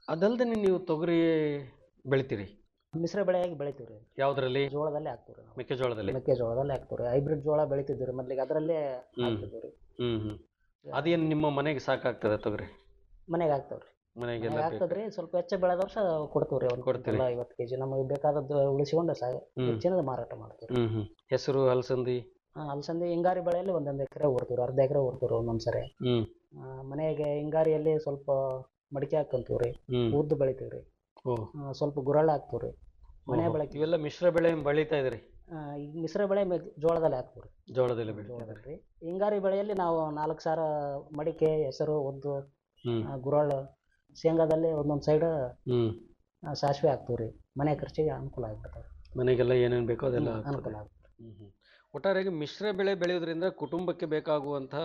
ಅದಲ್ಲದೆ ನೀವು ತೊಗರಿ ಬೆಳಿತೀರಿ ಮಿಶ್ರ ಬೆಳೆಯಾಗಿ ಬೆಳಿತೀವಿ ರೀ ಯಾವುದರಲ್ಲಿ ಜೋಳದಲ್ಲೇ ಹಾಕ್ತೀವಿ ರೀ ನಾವು ಮೆಕ್ಕೆಜೋಳದಲ್ಲಿ ಮೆಕ್ಕೆಜೋಳದಲ್ಲೇ ಹಾಕ್ತೀವಿ ರೀ ಹೈಬ್ರಿಡ್ ಜೋಳ ಬೆಳಿತಿದ್ವಿ ರೀ ಮೊದ್ಲಿಗೆ ಅದರಲ್ಲೇ ಹ್ಮ್. ಹಾಕ್ತಿದ್ವಿ ರೀ ಹ್ಮ್ ಹ್ಮ್ ಅದೇನು ನಿಮ್ಮ ಮನೆಗೆ ಸಾಕಾಗ್ತದೆ ತೊಗರಿ ಮನೆಗೆ ಹಾಕ್ತಾವೆ ರೀ ಮನೆಗೆಲ್ಲ ಮನೆಗೆ ಬೇಕು. ಹಾಕ್ತದ್ರಿ ಸ್ವಲ್ಪ ಹೆಚ್ಚ ಬೆಳೆದ ವರ್ಷ ಕೊಡ್ತೀವಿ ರೀ ಒಂದು ಕೊಡ್ತೀರಿ. ಐವತ್ತು ಕೆ ಜಿ ನಮಗೆ ಬೇಕಾದದ್ದು ಉಳಿಸಿಕೊಂಡು ಸಾ ಹ್ಮ್. ಹೆಚ್ಚಿನದು ಮಾರಾಟ ಮಾಡ್ತೀವಿ ರೀ ಹ್ಮ್ ಹ್ಮ್ ಹೆಸರು ಅಲಸಂದಿ ಆ, ಅಲಸಂದಿ ಹಿಂಗಾರಿ ಬೆಳೆಯಲ್ಲಿ ಒಂದೊಂದು ಎಕರೆ ಊರ್ತೀವಿ ಅರ್ಧ ಎಕರೆ ಊರ್ತೀವಿ ರೀ ಒಂದೊಂದು ಸರಿ ಹ್ಮ್ ಆ, ಮನೆಗೆ ಹಿಂಗಾರಿಯಲ್ಲಿ ಸ್ವಲ್ಪ ಮಡಿಕೆ ಹಾಕೊಂತೀವಿ ರೀ ಹ್ಮ್ ಉದ್ದು ಬೆಳಿತೀವಿ ರೀ ಓ ಆ, ಸ್ವಲ್ಪ ಗುರಳ್ಳ ಹಾಕ್ತೀವಿ ರೀ ಮನೆ ಓಹೋ. ಬಳಕೆ ಇವೆಲ್ಲ ಮಿಶ್ರ ಬೆಳೆ ಬೆಳೀತಾ ಇದ್ರಿ ಆ, ಈಗ ಮಿಶ್ರ ಬೆಳೆ ಮೆಕ್- ಜೋಳದಲ್ಲಿ ಹಾಕ್ತೀವಿ ರೀ ಜೋಳದಲ್ಲಿ ಬೆಳೀತಾ ಇದ್ರಿ ಜೋಳದಲ್ಲಿ ರೀ ಹಿಂಗಾರಿ ಬೆಳೆಯಲ್ಲಿ ನಾವು ನಾಲ್ಕು ಸಾವಿರ ಮಡಿಕೆ ಹೆಸರು ಉದ್ದು ಹ್ಮ್ ಆ, ಗುರಳ್ಳು ಶೇಂಗಾದಲ್ಲಿ ಒಂದೊಂದು ಸೈಡ್ ಹ್ಮ್ ಸಾಸಿವೆ ಹಾಕ್ತೀವಿ ರೀ ಮನೆ ಖರ್ಚಿಗೆ ಅನುಕೂಲ ಆಗ್ಬಿಡ್ತಾವೆ ಮನೆಗೆಲ್ಲ ಏನೇನು ಬೇಕೋ ಅದೆಲ್ಲ ಹ್ಮ್, ಆಗ್ತದೆ. ಅನುಕೂಲ ಆಗ್ತದೆ ಹ್ಮ್ ಹ್ಮ್. ಒಟ್ಟಾರೆಯಾಗಿ ಮಿಶ್ರ ಬೆಳೆ ಬೆಳೆಯೋದ್ರಿಂದ ಕುಟುಂಬಕ್ಕೆ ಬೇಕಾಗುವಂತಹ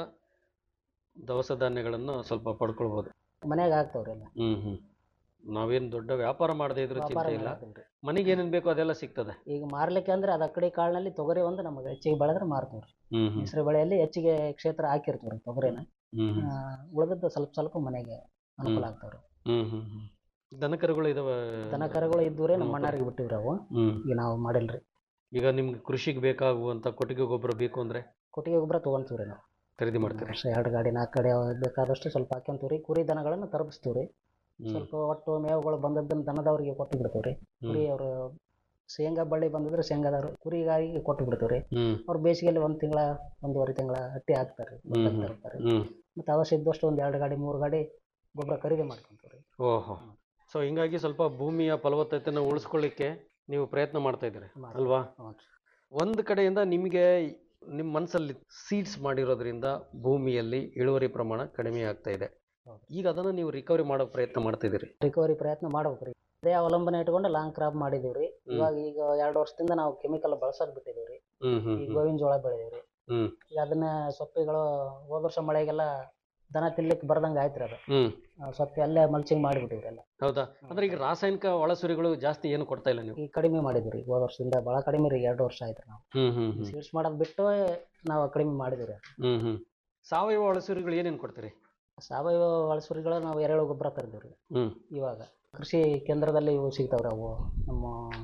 ದವಸ ಧಾನ್ಯಗಳನ್ನು ಸ್ವಲ್ಪ ಪಡ್ಕೊಳ್ಬೋದು ಮನೆಗೆ ಹಾಕ್ತಾವ್ರಿ ಎಲ್ಲ ಹ್ಮ್ ಹ್ಮ್ ನಾವೇನು ದೊಡ್ಡ ವ್ಯಾಪಾರ ಮಾಡದೇ ಇದ್ರೂ ವ್ಯಾಪಾರ ಚಿಂತೆ ಇಲ್ಲ ಮಾಡಾತಿಲ್ರಿ. ಮನೆಗೆ ಏನೇನು ಬೇಕೋ ಅದೆಲ್ಲ ಸಿಗ್ತದೆ ಈಗ ಮಾರ್ಲಿಕ್ಕೆ ಅಂದ್ರೆ ಅದು ಅಕ್ಕಡಿ ಕಾಳಿನಲ್ಲಿ ತೊಗರಿ ಒಂದು ನಮಗೆ ಹೆಚ್ಚಿಗೆ ಬೆಳೆದ್ರೆ ಮಾರ್ತೀವಿ ರೀ ಹ್ಮ್ ಹ್ಮ್ ಮಿಶ್ರ ಬೆಳೆಯಲ್ಲಿ ಹೆಚ್ಚಿಗೆ ಕ್ಷೇತ್ರ ಹಾಕಿರ್ತೀವಿ ರೀ ತೊಗರಿನ ಹ್ಮ್ ಹ್ಮ್. ಆ, ಉಳಿದದ್ದು ಸ್ವಲ್ಪ ಸ್ವಲ್ಪ ಮನೆಗೆ ಅನುಕೂಲ ಆಗ್ತಾವ್ರಿ ಹ್ಮ್ ಹ್ಮ್ ಹ್ಮ್ ದನ ಕರುಗಳು ಇದಾವ ದನ ಕರುಗಳು ಇದ್ದವ್ರೆ ನಮ್ಮ ಅಣ್ಣಾರಿಗೆ ಬಿಟ್ಟಿವ್ರಿ ಅವು ಹ್ಮ್ ಈಗ ನಾವು ಮಾಡಿಲ್ರಿ ಈಗ ನಿಮ್ಗೆ ಕೃಷಿಗೆ ಬೇಕಾಗುವಂತ ಕೊಟ್ಟಿಗೆ ಗೊಬ್ಬರ ಬೇಕು ಅಂದ್ರೆ ಕೊಟ್ಟಿಗೆ ಗೊಬ್ಬರ ತೊಗೊಂತೀವಿ ರೀ ನಾವು ಖರೀದಿ ಮಾಡ್ತೀರಿ ವರ್ಷ ಎರಡು ಗಾಡಿ ನಾಲ್ಕು ಗಾಡಿ ಅವು ಬೇಕಾದಷ್ಟು ಸ್ವಲ್ಪ ಹಾಕ್ಯಂತೀವಿ ರೀ ಕುರಿ ದನಗಳನ್ನು ತರಬಿಸ್ತೀವಿ ರೀ ಹ್ಮ್ ಸ್ವಲ್ಪ ಒಟ್ಟು ಮೇವುಗಳು ಬಂದದ್ದನ್ನು ದನದವರಿಗೆ ಕೊಟ್ಟು ಬಿಡ್ತೀವಿ ರೀ ಕುರಿ ಅವರು ಶೇಂಗಾ ಬಳ್ಳಿ ಬಂದಿದ್ರೆ ಶೇಂಗಾದವ್ರು ಕುರಿಗಾರಿಗೆ ಕೊಟ್ಟು ಬಿಡ್ತೀವಿ ರೀ ಹ್ಮ್ ಅವ್ರು ಬೇಸಿಗೆಯಲ್ಲಿ ಒಂದು ತಿಂಗಳ ಒಂದೂವರೆ ತಿಂಗಳ ಹಟ್ಟಿ ಹಾಕ್ತಾರೆ ಹ್ಮ್ ಹ್ಮ್. ತರ್ತಾರೆ ಹ್ಮ್ ಮತ್ತು ಅವಶ್ಯ ಇದ್ದಷ್ಟು ಒಂದು ಎರಡು ಗಾಡಿ ಮೂರು ಗಾಡಿ ಗೊಬ್ಬರ ಖರೀದಿ ಮಾಡ್ಕೊಂತೀವಿ ರೀ ಓಹೋ ಸೊ ಹಿಂಗಾಗಿ ಸ್ವಲ್ಪ ಭೂಮಿಯ ಫಲವತ್ತತೆನ ಉಳಿಸ್ಕೊಳ್ಳಿಕ್ಕೆ ನೀವು ಪ್ರಯತ್ನ ಮಾಡ್ತಾ ಇದ್ದೀರಿ ಮಾಡ್ತೀವಿ. ಅಲ್ವಾ ಹ್ಞೂ ಒಂದು ಕಡೆಯಿಂದ ನಿಮಗೆ ನಿಮ್ಮ ಮನಸ್ಸಲ್ಲಿ ಸೀಡ್ಸ್ ಮಾಡಿರೋದ್ರಿಂದ ಭೂಮಿಯಲ್ಲಿ ಇಳುವರಿ ಪ್ರಮಾಣ ಕಡಿಮೆ ಆಗ್ತಾ ಇದೆ ಹೌದು. ಈಗ ಅದನ್ನು ನೀವು ರಿಕವರಿ ಮಾಡೋ ಪ್ರಯತ್ನ ಮಾಡ್ತಾ ಇದ್ದೀರಿ ರಿಕವರಿ ಪ್ರಯತ್ನ ಮಾಡ್ಬೇಕು ರೀ ಅದೇ ಅವಲಂಬನೆ ಇಟ್ಕೊಂಡು ಲಾಂಗ್ ಕ್ರಾಪ್ ಮಾಡಿದೀವಿ ರೀ ಇವಾಗ ಈಗ ಎರಡು ವರ್ಷದಿಂದ ನಾವು ಕೆಮಿಕಲ್ ಬಳಸೋದು ಬಿಟ್ಟಿದ್ದೀವಿ ರೀ ಹ್ಮ್ ಹ್ಮ್ ಈಗ ಹ್ಮ್. ಗೋವಿನ ಜೋಳ ಬೆಳೆದೀವಿ ರೀ ಹ್ಮ್ ಈಗ ಅದನ್ನ ಸೊಪ್ಪಿಗಳು ಹೋದ ವರ್ಷ ಮಳೆಗೆಲ್ಲ ದನ ತಿನ್ಲಿಕ್ಕೆ ಬರ್ದಂಗೆ ಆಯ್ತು ರೀ ಅದು ಹ್ಮ್ ಆ, ಸೊಪ್ಪು ಅಲ್ಲೇ ಮಲ್ಚಿಂಗ್ ಮಾಡಿಬಿಟ್ಟಿವ್ರಿ ಎಲ್ಲ ಹೌದಾ ಅಂದ್ರೆ ಈಗ ರಾಸಾಯನಿಕ ಒಳಸುರಿಗಳು ಜಾಸ್ತಿ ಏನು ಕೊಡ್ತಾ ಇಲ್ಲ ನೀವು ಈಗ ಕಡಿಮೆ ಮಾಡಿದ್ವಿ ರೀ ಹೋದ ವರ್ಷದಿಂದ ಭಾಳ ಕಡಿಮೆ ರೀ ಎರಡು ವರ್ಷ ಆಯ್ತು ನಾವು ಹ್ಮ್ ಹ್ಮ್ ಹ್ಮ್ ಸೀಡ್ಸ್ ಮಾಡೋದು ಬಿಟ್ಟು ನಾವು ಕಡಿಮೆ ಮಾಡಿದ್ವಿ ರೀ ಹ್ಮ್ ಹ್ಮ್ ಸಾವಯವ ಒಳಸುರಿಗಳು ಏನೇನು ಕೊಡ್ತೀರಿ ಸಾವಯವ ಒಳಸುರಿಗಳು ನಾವು ಎರೆಹುಳು ಗೊಬ್ಬರ ತರ್ತೀವಿ ರೀ ಹ್ಮ್ ಇವಾಗ ಕೃಷಿ ಕೇಂದ್ರದಲ್ಲಿ ಇವು ಸಿಗ್ತಾವ್ರಿ ಅವು ನಮ್ಮ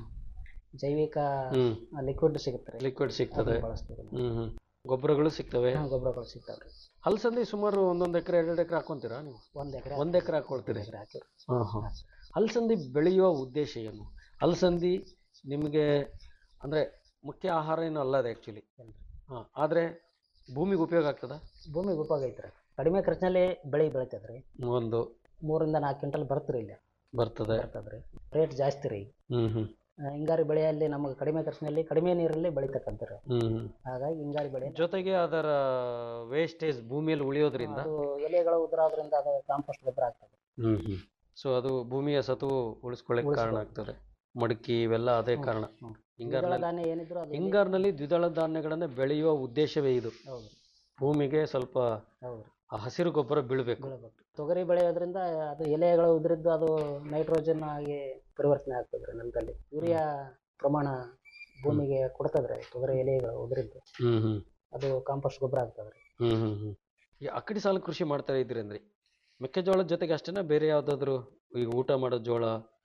ಜೈವಿಕ ಹ್ಮ್ ಲಿಕ್ವಿಡ್ ಸಿಗುತ್ತೆ ರೀ ಲಿಕ್ವಿಡ್ ಸಿಗ್ತದೆ ಅದನ್ನ ಬಳಸ್ತೀವಿ ರೀ ಹ್ಮ್ ಹ್ಮ್ ಗೊಬ್ಬರಗಳು ಸಿಗ್ತವೆ ನಾವು. ಗೊಬ್ಬರಗಳು ಸಿಗ್ತಾವ್ರಿ ಹಲಸಂದಿ ಸುಮಾರು ಒಂದೊಂದು ಎಕರೆ ಎರಡು ಎಕರೆ ಹಾಕೊಂತೀರಾ ನೀವು ಒಂದ್ ಎಕರೆ ಒಂದ್ ಎಕರೆ ಹಾಕೊಳ್ತೀರಿ ಎಕರೆ ಹಾಕಿವ್ರಿ ಹಾಂ ಹಾಂ ಅಲಸಂದಿ ಬೆಳೆಯುವ ಉದ್ದೇಶ ಏನು ಅಲಸಂದಿ ನಿಮಗೆ ಅಂದರೆ ಮುಖ್ಯ ಆಹಾರ ಏನು ಅಲ್ಲ ಅದು ಆ್ಯಕ್ಚುಲಿ ಇಲ್ರಿ. ಹಾಂ ಆದರೆ ಭೂಮಿಗೆ ಉಪಯೋಗ ಆಗ್ತದ ಭೂಮಿಗೆ ಉಪಯೋಗ ಐತ್ರಿ ಕಡಿಮೆ ಖರ್ಚಿನಲ್ಲಿ ಬೆಳೆ ಬೆಳಿತದ್ರಿ ಒಂದು ಮೂರಿಂದ ನಾಲ್ಕು ಕ್ವಿಂಟಲ್ ಬರ್ತರಿ ಇಲ್ಲಿ ಬರ್ತದೆ ಬರ್ತದ್ರಿ ರೇಟ್ ಜಾಸ್ತಿ ರೀ ಹ್ಞೂ ಹ್ಞೂ ಆ, ಹಿಂಗಾರಿ ಬೆಳೆಯಲ್ಲಿ ನಮಗೆ ಕಡಿಮೆ ಖರ್ಚಿನಲ್ಲಿ ಕಡಿಮೆ ನೀರಲ್ಲಿ ಬೆಳಿತಕ್ಕಂಥದ್ದು ಹ್ಞೂ ಹ್ಞೂ ಹಾಗಾಗಿ ಹಿಂಗಾರಿ ಬೆಳೆ ಜೊತೆಗೆ ಅದರ ವೇಸ್ಟೇಜ್ ಭೂಮಿಯಲ್ಲಿ ಉಳಿಯೋದ್ರಿಂದ ಅದು ಎಲೆಗಳು ಉದುರೋದ್ರಿಂದ ಅದು ಕಾಂಪೋಸ್ಟ್ ಗೊಬ್ಬರ ಆಗ್ತದೆ ಹ್ಞೂ ಹ್ಞೂ ಸೊ ಅದು ಭೂಮಿಯ ಸತ್ವ ಉಳಿಸ್ಕೊಳ್ಳೋಕೆ ಕಾರಣ ಉಳಿಸ್ಕೊಳ್ಳೋಕೆ. ಆಗ್ತದೆ ಮಡಕಿ ಇವೆಲ್ಲ ಅದೇ ಹ್ಮ್, ಕಾರಣ ಹ್ಮ್. ದ್ವಿದಳ ಹಿಂಗಾರಿನಲ್ಲಿ ಧಾನ್ಯ ಏನಿದ್ರು ಅದು ಎಲೆ- ಹಿಂಗಾರಿನಲ್ಲಿ ದ್ವಿದಳ ಧಾನ್ಯಗಳನ್ನು ಬೆಳೆಯುವ ಉದ್ದೇಶವೇ ಇದು ಹೌದು ಭೂಮಿಗೆ ಸ್ವಲ್ಪ ಹೌದು ಆ ಹಸಿರು ಗೊಬ್ಬರ ಬೀಳಬೇಕು ಬೆಳಿಬೇಕು ತೊಗರಿ ಬೆಳೆಯೋದ್ರಿಂದ ಅದು ಎಲೆಗಳು ಉದುರಿದ್ದು ಅದು ನೈಟ್ರೋಜನ್ ಆಗಿ ಪರಿವರ್ತನೆ ಆಗ್ತದ್ರಿ ನೆಲದಲ್ಲಿ ಯೂರಿಯಾ ಪ್ರಮಾಣ ಭೂಮಿಗೆ ಕೊಡ್ತದ್ರಿ ತೊಗರಿ ಎಲೆಗಳು ಉದುರಿದ್ದು ಹ್ಞೂ ಹ್ಞೂ ಅದು ಕಾಂಪೋಸ್ಟ್ ಗೊಬ್ಬರ ಆಗ್ತದ್ರಿ ಹ್ಮ್ ಹ್ಮ್ ಹ್ಮ್ ಈ ಅಕ್ಕಡಿ ಸಾಲು ಕೃಷಿ ಮಾಡ್ತಾ ಇದ್ರಿ ಅಂದ್ರಿ ಮೆಕ್ಕೆಜೋಳದ ಜೊತೆಗೆ ಅಷ್ಟೇನಾ ಬೇರೆ ಯಾವ್ದಾದ್ರು ಈಗ ಊಟ ಮಾಡೋ ಜೋಳ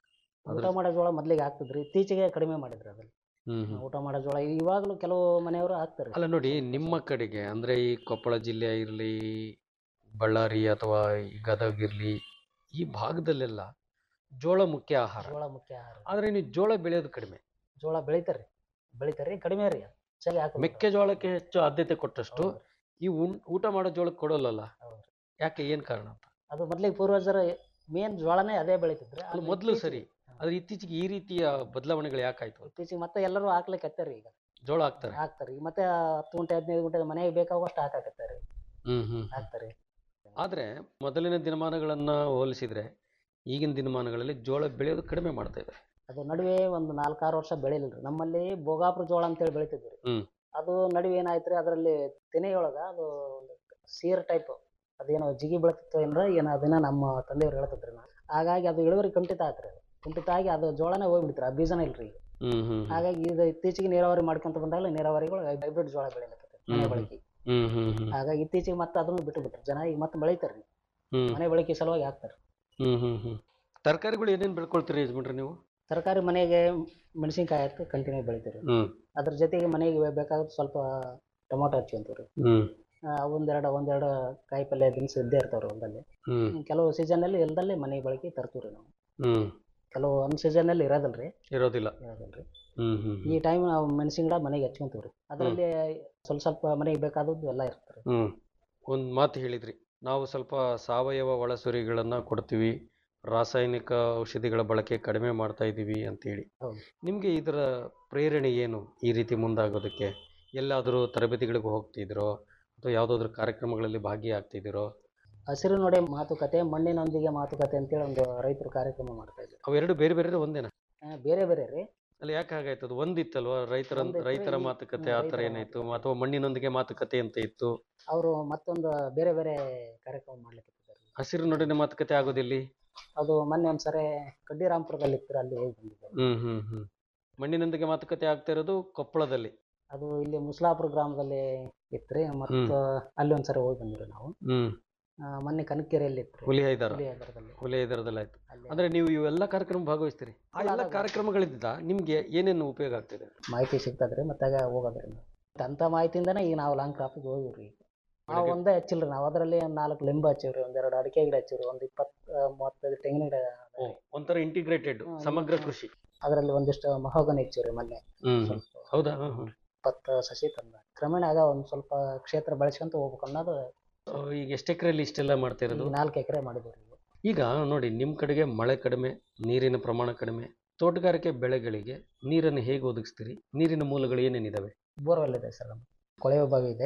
ಊಟ ಅದ್ರ ಮಾಡೋ ಜೋಳ ಮೊದಲಿಗೆ ಆಗ್ತದ್ರಿ ಇತ್ತೀಚೆಗೆ ಕಡಿಮೆ ಮಾಡಿದ್ರಿ ಅದ್ರಲ್ಲಿ ಹ್ಮ್ ಹ್ಮ್ ಊಟ ಮಾಡೋ ಜೋಳ ಇವಾಗಲೂ ಕೆಲವು ಮನೆಯವರು ಹಾಕ್ತಾರೆ ಅಲ್ಲ ನೋಡಿ ನಿಮ್ಮ ಕಡೆಗೆ ಅಂದ್ರೆ ಈ ಕೊಪ್ಪಳ ಜಿಲ್ಲೆ ಇರಲಿ ಬಳ್ಳಾರಿ ಅಥವಾ ಈ ಗದಗ ಇರಲಿ ಈ ಭಾಗದಲ್ಲೆಲ್ಲ ಜೋಳ ಮುಖ್ಯ ಆಹಾರ ಜೋಳ ಮುಖ್ಯ ಆಹಾರ ಆದ್ರೆ ನೀವು ಜೋಳ ಬೆಳೆಯೋದು ಕಡಿಮೆ ಜೋಳ ಬೆಳಿತಾರ್ರಿ ಬೆಳಿತಾರ್ರಿ ಕಡಿಮೆ ರೀ ಹೆಚ್ಚಾಗಿ ಹಾಕೋದು ಮೆಕ್ಕೆಜೋಳಕ್ಕೆ ಹೆಚ್ಚು ಆದ್ಯತೆ ಕೊಟ್ಟಷ್ಟು ಹೌದ್ರಿ. ಈ ಉಣ್ ಊಟ ಮಾಡೋ ಜೋಳಕ್ಕೆ ಕೊಡೋಲ್ಲಲ್ಲ ಹೌದ್ರಿ. ಯಾಕೆ ಏನ್ ಕಾರಣ ಅಂತ ಅದು ಮೊದ್ಲಿಗೆ ಪೂರ್ವಜರ ಮೇನ್ ಜೋಳನೇ ಅದೇ ಬೆಳಿತಿದ್ರಿ ಅದು ಆದ್ರೆ ಮೊದಲು ಇತ್ತೀಚೆಗೆ- ಸರಿ ಆದ್ರೆ ಇತ್ತೀಚೆಗೆ ಈ ರೀತಿಯ ಬದಲಾವಣೆಗಳು ಯಾಕಾಯ್ತು ಇತ್ತೀಚೆಗೆ ಮತ್ತೆ ಎಲ್ಲರೂ ಹಾಕ್ಲಿಕ್ಕೆ ಹತ್ತಾರಿ ಈಗ ಜೋಳ ಹಾಕ್ತಾರೆ ಹಾಕ್ತಾರೆ ಈಗ ಮತ್ತೆ ಹತ್ತು ಗುಂಟೆ ಹದಿನೈದು ಗುಂಟೆ ಮನೆಗೆ ಬೇಕಾಗುವಷ್ಟು ಹಾಕಾಕತ್ತಾರೆ ಹ್ಮ್ ಹ್ಮ್ ಹಾಕ್ತಾರೆ ಆದರೆ ಮೊದಲಿನ ದಿನಮಾನಗಳನ್ನು ಹೋಲಿಸಿದರೆ ಈಗಿನ ದಿನಮಾನಗಳಲ್ಲಿ ಜೋಳ ಬೆಳೆಯೋದು ಕಡಿಮೆ ಮಾಡ್ತಾ ಇದೆ ಅದು ನಡುವೆ ಒಂದು ನಾಲ್ಕಾರು ವರ್ಷ ಬೆಳಿಲಿಲ್ರಿ ನಮ್ಮಲ್ಲಿ ಭೋಗಾಪುರ ಜೋಳ ಅಂತೇಳಿ ಬೆಳಿತಿದ್ವಿ ಹ್ಮ್. ಅದು ನಡುವೆ ಏನಾಯ್ತು ರೀ ಅದರಲ್ಲಿ ತೆನೆಯೊಳಗ ಅದು ಒಂದು ಸೀರ್ ಟೈಪ್ ಅದೇನೋ ಜಿಗಿ ಬೆಳತಿತ್ತು ಏನಾರ ಏನೋ ಅದನ್ನ ನಮ್ಮ ತಂದೆಯವ್ರು ಹೇಳ್ತಿದ್ರಿ ನಾವು ಹಾಗಾಗಿ ಅದು ಇಳುವರಿ ಕುಂಠಿತ ಆಯ್ತು ರೀ ಕುಂಠಿತ ಆಗಿ ಅದು ಜೋಳನೇ ಹೋಗ್ಬಿಡ್ತಾರೆ ಆ ಬೀಜನೇ ಇಲ್ರಿ ಈಗ ಹ್ಮ್ ಹ್ಮ್ ಹಾಗಾಗಿ ಇದು ಇತ್ತೀಚೆಗೆ ನೀರಾವರಿ ಮಾಡ್ಕೊಂತ ಬಂದಾಗಲೇ ನೀರಾವರಿಗಳು ಹೈಬ್ರಿಡ್ ಜೋಳ ಬೆಳಿಲಕ್ಕೆ ಮನೆ ಹ್ಮ್. ಬಳಕೆ ಹ್ಮ್ ಹ್ಮ್ ಹ್ಮ್ ಹಾಗಾಗಿ ಇತ್ತೀಚೆಗೆ ಮತ್ತೆ ಅದನ್ನು ಬಿಟ್ಟು ಬಿಟ್ರು ಜನ ಈಗ ಮತ್ತೆ ಬೆಳಿತಾರೆ ಹ್ಮ್ ಮನೆ ಬಳಕೆ ಸಲುವಾಗಿ ಹಾಕ್ತಾರೆ ಹ್ಮ್ ಹ್ಮ್ ಹ್ಮ್ ತರಕಾರಿಗಳು ಏನೇನು ಬೆಳ್ಕೊಳ್ತೀರಿ ಯಜಮಾನ್ರೆ ನೀವು ತರಕಾರಿ ಮನೆಗೆ ಮೆಣಸಿನ್ಕಾಯಿ ಹಾಕಿ ಕಂಟಿನ್ಯೂ ಬೆಳಿತೀವಿ ರೀ ಹ್ಮ್ ಅದ್ರ ಜೊತೆಗೆ ಮನೆಗೆ ಬೇಕಾದ್ರೆ ಸ್ವಲ್ಪ ಟೊಮೊಟೊ ಹಚ್ಕೊಂತೀವಿ ರೀ ಹ್ಮ್ ಒಂದೆರಡು ಒಂದೆರಡು ಕಾಯಿ ಪಲ್ಯ ದಿನಸು ಇದ್ದೇ ಇರ್ತಾವೆ ರೀ ಹೊಲದಲ್ಲಿ ಹ್ಮ್ ಕೆಲವು ಸೀಸನಲ್ಲಿ ಇಲ್ದಲ್ಲೇ ಮನೆಗೆ ಬಳಕೆ ತರ್ತೀವಿ ರೀ ನಾವು ಹ್ಮ್ ಕೆಲವು ಒಂದು ಸೀಸನಲ್ಲಿ ಇರೋದಿಲ್ಲ ರೀ ಇರೋದಿಲ್ಲ ಇರೋದಿಲ್ಲ ರೀ ಹ್ಮ್ ಹ್ಮ್ ಈ ಟೈಮ್ ನಾವು ಮೆಣಸಿನ ಗಿಡ ಮನೆಗೆ ಹಚ್ಕೊಂತೀವಿ ರೀ ಅದರಲ್ಲಿ ಸ್ವಲ್ಪ ಸ್ವಲ್ಪ ಮನೆಗೆ ಬೇಕಾದದ್ದು ಎಲ್ಲ ಇರ್ತದೆ ರೀ ಹ್ಮ್ ಒಂದು ಮಾತು ಹೇಳಿದ್ರಿ ನಾವು ಸ್ವಲ್ಪ ಸಾವಯವ ಒಳಸುರಿಗಳನ್ನು ಕೊಡ್ತೀವಿ ರಾಸಾಯನಿಕ ಔಷಧಿಗಳ ಬಳಕೆ ಕಡಿಮೆ ಮಾಡ್ತಾ ಇದ್ದೀವಿ ಅಂತೇಳಿ ಹೌದು. ನಿಮಗೆ ಇದರ ಪ್ರೇರಣೆ ಏನು ಈ ರೀತಿ ಮುಂದಾಗೋದಕ್ಕೆ ಎಲ್ಲಾದರೂ ತರಬೇತಿಗಳಿಗೆ ಹೋಗ್ತಿದ್ರೋ ಅಥವಾ ಯಾವುದಾದ್ರೂ ಕಾರ್ಯಕ್ರಮಗಳಲ್ಲಿ ಭಾಗಿಯಾಗ್ತಿದ್ದೀರೋ ಹಸಿರು ನೋಡಿ ಮಾತುಕತೆ ಮಣ್ಣಿನೊಂದಿಗೆ ಮಾತುಕತೆ ಅಂತೇಳಿ ಒಂದು ರೈತರು ಕಾರ್ಯಕ್ರಮ ಮಾಡ್ತಾ ಇದ್ದಾರೆ ಅವೆರಡು ಬೇರೆ ಬೇರೆ ಒಂದೇನಾ ಆ, ಬೇರೆ ಬೇರೆ ರೀ ಅಲ್ಲಿ ಯಾಕೆ ಹಾಗಾಯ್ತು ಅದು ಒಂದಿತ್ತಲ್ವಾ ರೈತರ ಒಂದಿತ್ತು, ರೈತರ ಈ- ಮಾತುಕತೆ ಹ್ಮ್, ಆ ಥರ ರೈತರ ಏನಾಯ್ತು ಅಥವಾ ಮಣ್ಣಿನೊಂದಿಗೆ ಮಾತುಕತೆ ಅಂತ ಇತ್ತು ಅವರು ಮತ್ತೊಂದು ಬೇರೆ ಬೇರೆ ಕಾರ್ಯಕ್ರಮ ಮಾಡ್ಲಿಕ್ಕೆ ಹಸಿರು ನೋಡಿನ ಮಾತುಕತೆ ಆಗೋದಿಲ್ಲಿ ಅದು ಮೊನ್ನೆ ಒಂದ್ಸರಿ ಕಡ್ಡಿರಾಂಪುರದಲ್ಲಿ ಇತ್ತು ಅಲ್ಲಿ ಹೋಗಿ ಬಂದಿದ್ದೆ ಹ್ಮ್ ಹ್ಮ್ ಹ್ಮ್ ಮಣ್ಣಿನೊಂದಿಗೆ ಮಾತುಕತೆ ಆಗ್ತಾ ಇರೋದು ಕೊಪ್ಪಳದಲ್ಲಿ ಅದು ಇಲ್ಲಿ ಮುಸ್ಲಾಪುರ ಗ್ರಾಮದಲ್ಲಿ ಇತ್ತು ರೀ ಮತ್ತು ಅಲ್ಲಿ ಒಂದ್ಸರಿ ಹೋಗಿ ಬಂದಿರಿ ನಾವು ಹ್ಮ್ ಆ, ಮೊನ್ನೆ ಕನಕೆರೆಯಲ್ಲಿ ಇತ್ತು ಹುಲಿ ಹೈದಾರ ಹುಲಿ ಹೈದರದಲ್ಲಿ ಹುಲಿ ಹೈದರದಲ್ಲಿ ಆಯ್ತು ಅಲ್ಲಿ ಅಂದ್ರೆ ನೀವು ಇವೆಲ್ಲ ಕಾರ್ಯಕ್ರಮ ಭಾಗವಹಿಸ್ತೀರಿ ಆ ಎಲ್ಲ ಅಲ್ಲ, ಅಲ್ಲ. ಕಾರ್ಯಕ್ರಮಗಳಿಂದ ನಿಮ್ಗೆ ಏನೇನು ಉಪಯೋಗ ಆಗ್ತಿದೆ ಮಾಹಿತಿ ಸಿಗ್ತದ್ರಿ ಮತ್ತಾಗ ಹೋಗೋದ್ರಿಂದ ಅಂಥ ಮಾಹಿತಿಯಿಂದನೇ ಈಗ ನಾವು ಲಾಂಗ್ ಕ್ರಾಪಿಗೆ ಹೋಗಿವ್ರಿ ನಾವು ಬೆಳಗ್ಗೆ- ಒಂದೇ ಹಚ್ಚಿಲ್ರಿ ನಾವು ಅದರಲ್ಲಿ ಒಂದ್ ನಾಲ್ಕು ಲಿಂಬು ಹಚ್ಚಿವ್ರಿ ಒಂದೆರಡು ಅಡಿಕೆ ಗಿಡ ಹಚ್ಚಿವ್ರಿ ಒಂದು ಇಪ್ಪತ್ತು ಮೂವತ್ತೈದು ತೆಂಗಿನ ಗಿಡ ಓ ಒಂಥರ ಇಂಟಿಗ್ರೇಟೆಡ್ ಹ್ಮ್, ಸಮಗ್ರ ಹ್ಮ್. ಕೃಷಿ ಅದರಲ್ಲಿ ಒಂದಿಷ್ಟು ಮಹೋಗನಿ ಹಚ್ಚಿವ್ರಿ ಮೊನ್ನೆ ಹ್ಮ್ ಸ್ವಲ್ಪ ಹೌದಾ ಹ್ಮ್, ಹ್ಮ್. ಇಪ್ಪತ್ತು ಸಸಿ ತಂದ ಕ್ರಮೇಣ ಆಗ ಒಂದು ಸ್ವಲ್ಪ ಕ್ಷೇತ್ರ ಬೆಳೆಸ್ಕೊಂತ ಹೋಗ್ಬೇಕು ಅನ್ನೋದು ಆ, ಈಗ ಎಷ್ಟು ಎಕರೆಯಲ್ಲಿ ಇಷ್ಟೆಲ್ಲ ಮಾಡ್ತಾ ಇರೋದು ಈಗ ನಾಲ್ಕು ಎಕರೆ ಮಾಡಿದ್ವಿ ರೀ ಈಗ ನೋಡಿ ನಿಮ್ಮ ಕಡೆಗೆ ಮಳೆ ಕಡಿಮೆ ನೀರಿನ ಪ್ರಮಾಣ ಕಡಿಮೆ ತೋಟಗಾರಿಕೆ ಬೆಳೆಗಳಿಗೆ ನೀರನ್ನು ಹೇಗೆ ಒದಗಿಸ್ತೀರಿ ನೀರಿನ ಮೂಲಗಳು ಏನೇನಿದಾವೆ ಬೋರ್ವೆಲ್ ಇದೆ ಸರ್ ನಮ್ದು ಕೊಳವೆ ಬಾವಿ ಇದೆ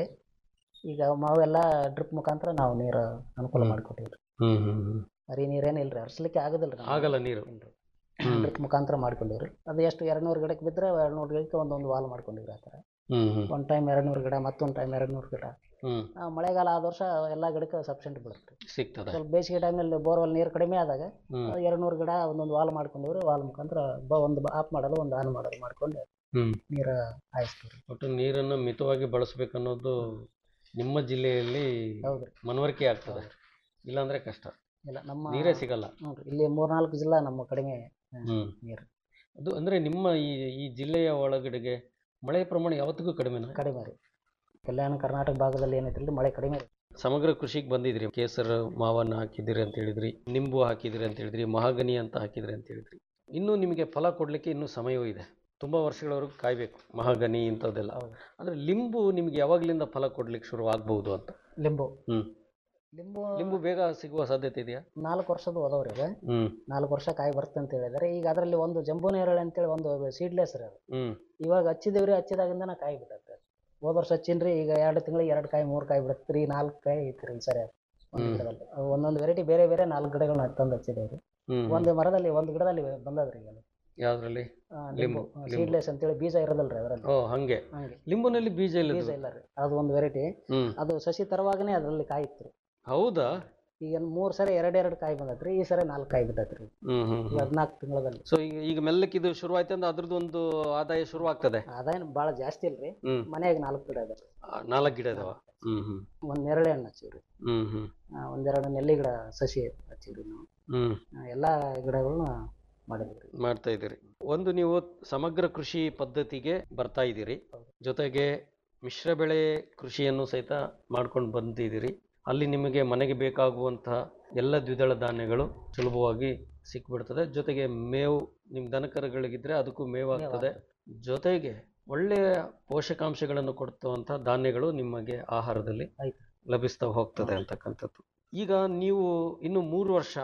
ಈಗ ಮಾವೆಲ್ಲ ಡ್ರಿಪ್ ಮುಖಾಂತರ ನಾವು ನೀರು ಅನುಕೂಲ ಹ್ಮ್. ಮಾಡ್ಕೊಟ್ಟಿವ್ರಿ ಹ್ಮ್ ಹ್ಮ್ ಹ್ಮ್ ಹರಿ ನೀರೇನಿಲ್ಲ ರೀ ಹರ್ಸ್ಲಿಕ್ಕೆ ಆಗೋದಿಲ್ಲ ರೀ ಆಗಲ್ಲ ನೀರು ಹ್ಮ್. ಡ್ರಿಪ್ ಮುಖಾಂತರ ಮಾಡ್ಕೊಂಡಿವ್ರಿ ಅದು ಎಷ್ಟು ಎರಡು ನೂರು ಗಿಡಕ್ಕೆ ಬಿದ್ದರೆ ಎರಡು ನೂರು ಗಿಡಕ್ಕೆ ಒಂದೊಂದು ವಾಲ್ ಮಾಡ್ಕೊಂಡಿವ್ರಿ ಆ ಥರ ಹ್ಮ್ ಹ್ಮ್ ಒಂದು ಟೈಮ್ ಎರಡು ನೂರು ಗಿಡ ಮತ್ತೊಂದು ಟೈಮ್ ಎರಡು ನೂರು ಗಿಡ ಹ್ಮ್ ಆ, ಮಳೆಗಾಲ ಆದ ವರ್ಷ ಎಲ್ಲ ಗಿಡಕ್ಕೆ ಸಫಿಷಿಯೆಂಟ್ ಬೀಳುತ್ತೆ ರೀ ಸಿಗ್ತದೆ ಸ್ವಲ್ಪ ಬೇಸಿಗೆ ಟೈಮಲ್ಲಿ ಬೋರ್ವೆಲ್ ನೀರು ಕಡಿಮೆ ಆದಾಗ ಹ್ಮ್ ಎರಡು ನೂರು ಗಿಡ ಒಂದೊಂದು ವಾಲ್ ಮಾಡ್ಕೊಂಡಿವ್ರಿ ವಾಲ್ ಮುಖಾಂತರ ಬ ಒಂದು ಆಫ್ ಮಾಡೋದು ಒಂದು ಆನ್ ಮಾಡೋದು ಮಾಡ್ಕೊಂಡು ಹ್ಮ್ ನೀರು ಹಾಯಿಸ್ತೀವಿ ಒಟ್ಟು ನೀರನ್ನು ಮಿತವಾಗಿ ಬಳಸಬೇಕನ್ನೋದು ನಿಮ್ಮ ಜಿಲ್ಲೆಯಲ್ಲಿ ಹೌದ್ರಿ ಮನವರಿಕೆ ಆಗ್ತದೆ ಇಲ್ಲಾಂದ್ರೆ ಕಷ್ಟ ಇಲ್ಲ ನಮ್ಮ ನೀರೇ ಸಿಗಲ್ಲ ಹ್ಞೂ ರೀ ಇಲ್ಲಿ ಮೂರ್ನಾಲ್ಕು ಜಿಲ್ಲಾ ನಮ್ಮ ಕಡಿಮೆ ಹ್ಮ್ ನೀರು ಅದು ಅಂದ್ರೆ ನಿಮ್ಮ ಈ ಈ ಜಿಲ್ಲೆಯ ಒಳಗಡೆಗೆ ಮಳೆ ಪ್ರಮಾಣ ಯಾವತ್ತಿಗೂ ಕಡಿಮೆನಾ ಕಡಿಮೆ ರೀ ಕಲ್ಯಾಣ ಕರ್ನಾಟಕ ಭಾಗದಲ್ಲಿ ಏನೈತಿ ಮಳೆ ಕಡಿಮೆ ರೀ ಸಮಗ್ರ ಕೃಷಿಗೆ ಬಂದಿದ್ರಿ ಕೇಸರ ಮಾವನ್ನ ಹಾಕಿದಿರಿ ಅಂತ ಹೇಳಿದ್ರಿ ನಿಂಬು ಹಾಕಿದಿರಿ ಅಂತ ಹೇಳಿದ್ರಿ ಮಹಾಗನಿ ಅಂತ ಹಾಕಿದ್ರಿ ಅಂತ ಹೇಳಿದ್ರಿ ಇನ್ನೂ ನಿಮಗೆ ಫಲ ಕೊಡಲಿಕ್ಕೆ ಇನ್ನೂ ಸಮಯವೂ ಇದೆ ತುಂಬ ವರ್ಷಗಳವರೆಗೂ ಕಾಯಬೇಕು ಮಹಾಗನಿ ಇಂಥದ್ದೆಲ್ಲ ಹೌದು ಆದರೆ ಲಿಂಬು ನಿಮ್ಗೆ ಯಾವಾಗಲಿಂದ ಫಲ ಕೊಡ್ಲಿಕ್ಕೆ ಶುರು ಆಗ್ಬಹುದು ಅಂತ ಲಿಂಬು ಹ್ಮ್. ಲಿಂಬು ಲಿಂಬು ಬೇಗ ಸಿಗುವ ಸಾಧ್ಯತೆ ಇದೆಯಾ ನಾಲ್ಕು ವರ್ಷದ ಹೋದವ್ರಿ ಅದು ಹ್ಮ್ ನಾಲ್ಕು ವರ್ಷ ಕಾಯಿ ಬರುತ್ತೆ ಅಂತ ಹೇಳಿದಾರೆ ಈಗ ಅದರಲ್ಲಿ ಒಂದು ಜಂಬೂ ನೇರಳೆ ಅಂತೇಳಿ ಒಂದು ಸೀಡ್ಲೆಸ್ ರೀ ಅದು ಹ್ಮ್ ಇವಾಗ ಹಚ್ಚಿದೇವ್ರಿ ಹಚ್ಚಿದಾಗಿಂದನ ಕಾಯಿ ಬಿಟ್ಟೈತೆ ಹೋದ ವರ್ಷ ಹಚ್ಚಿನ್ರಿ ಈಗ ಎರಡು ತಿಂಗಳಿಗೆ ಎರಡು ಕಾಯಿ ಮೂರು ಕಾಯಿ ಬಿಡುತ್ತೆ ರೀ ನಾಲ್ಕು ಕಾಯಿ ಐತ್ರಿ ಈ ಸರಿ ಒಂದು ಹ್ಮ್. ಗಿಡದಲ್ಲಿ ಅವು ಒಂದೊಂದು ವೆರೈಟಿ ಬೇರೆ ಬೇರೆ ನಾಲ್ಕು ಗಿಡಗಳನ್ನ ತಂದು ಹಚ್ಚಿದೇವ್ರಿ ಹ್ಮ್ ಒಂದು ಮರದಲ್ಲಿ ಒಂದು ಗಿಡದಲ್ಲಿ ಬಂದದ್ರಿ ಈಗ ಯಾವ್ದ್ರಲ್ಲಿ ಆ, ಲಿಂಬು, ಲಿಂಬು ಲಿಂಬು. ಸೀಡ್ಲೆಸ್ ಅಂತೇಳಿ ಬೀಜ ಇರೋದಲ್ರಿ ಅದರಲ್ಲಿ ಓ ಹಂಗೆ ಹಂಗೆ ಲಿಂಬುನಲ್ಲಿ ಬೀಜ ಬೀಜ ಇಲ್ಲದು ಇಲ್ಲ ರೀ ಅದು ಒಂದು ವೆರೈಟಿ ಹ್ಮ್ ಅದು ಸಸಿ ತರುವಾಗನೇ ಅದರಲ್ಲಿ ಕಾಯಿ ಇತ್ತು ಹೌದಾ ಈಗ ಮೂರು ಸರಿ ಎರಡೆರಡು ಕಾಯಿ ಬಂದೈತ್ರಿ ಈ ಸರಿ ನಾಲ್ಕು ಕಾಯಿ ಬಿದ್ದೈತ್ರಿ ಹ್ಮ್ ಹ್ಮ್ ಈ ಹದಿನಾಲ್ಕು ತಿಂಗಳಲ್ಲಿ ಸೊ ಈಗ ಈಗ ಮೆಲ್ಲಕ್ಕೆ ಇದು ಶುರು ಆಯ್ತು ಅಂದ್ರೆ ಅದ್ರದ್ದು ಒಂದು ಆದಾಯ ಶುರು ಆಗ್ತದೆ ಆದಾಯ ಭಾಳ ಜಾಸ್ತಿ ಇಲ್ರಿ ಹ್ಮ್ ಮನ್ಯಾಗ ನಾಲ್ಕು ಗಿಡ ಇದೆ ಆ, ನಾಲ್ಕು ಗಿಡ ಇದಾವ ಹ್ಮ್ ಹ್ಮ್ ಒಂದು ನೆರಳೆ ಹಣ್ಣು ಹಚ್ಚಿವ್ರಿ ಹ್ಮ್ ಹ್ಮ್ ಆ, ಒಂದೆರಡು ನೆಲ್ಲಿ ಗಿಡ ಸಸಿ ಹಚ್ಚಿವ್ರಿ ನಾವು ಹ್ಮ್ ಆ, ಎಲ್ಲಾ ಗಿಡಗಳನ್ನ ಮಾಡಿದ್ವಿ ಮಾಡ್ತಾ ಇದ್ದೀರಿ ಒಂದು ನೀವು ಸಮಗ್ರ ಕೃಷಿ ಪದ್ಧತಿಗೆ ಬರ್ತಾ ಇದ್ದೀರಿ ಹೌದು. ಜೊತೆಗೆ ಮಿಶ್ರ ಬೆಳೆ ಕೃಷಿಯನ್ನು ಸಹಿತ ಮಾಡ್ಕೊಂಡು ಬಂದಿದ್ದೀರಿ ಅಲ್ಲಿ ನಿಮಗೆ ಮನೆಗೆ ಬೇಕಾಗುವಂತಹ ಎಲ್ಲ ದ್ವಿದಳ ಧಾನ್ಯಗಳು ಸುಲಭವಾಗಿ ಸಿಕ್ಬಿಡ್ತದೆ ಜೊತೆಗೆ ಮೇವು ನಿಮ್ಮ ದನಕರುಗಳಿಗಿದ್ರೆ ಅದಕ್ಕೂ ಮೇವಾಗ್ತದೆ ಜೊತೆಗೆ ಒಳ್ಳೆಯ ಪೋಷಕಾಂಶಗಳನ್ನು ಕೊಡುವಂಥ ಧಾನ್ಯಗಳು ನಿಮಗೆ ಆಹಾರದಲ್ಲಿ ಆಯ್ತು. ಲಭಿಸ್ತಾ ಹೋಗ್ತದೆ ಅಂತಕ್ಕಂಥದ್ದು ಈಗ ನೀವು ಇನ್ನು ಮೂರು ವರ್ಷ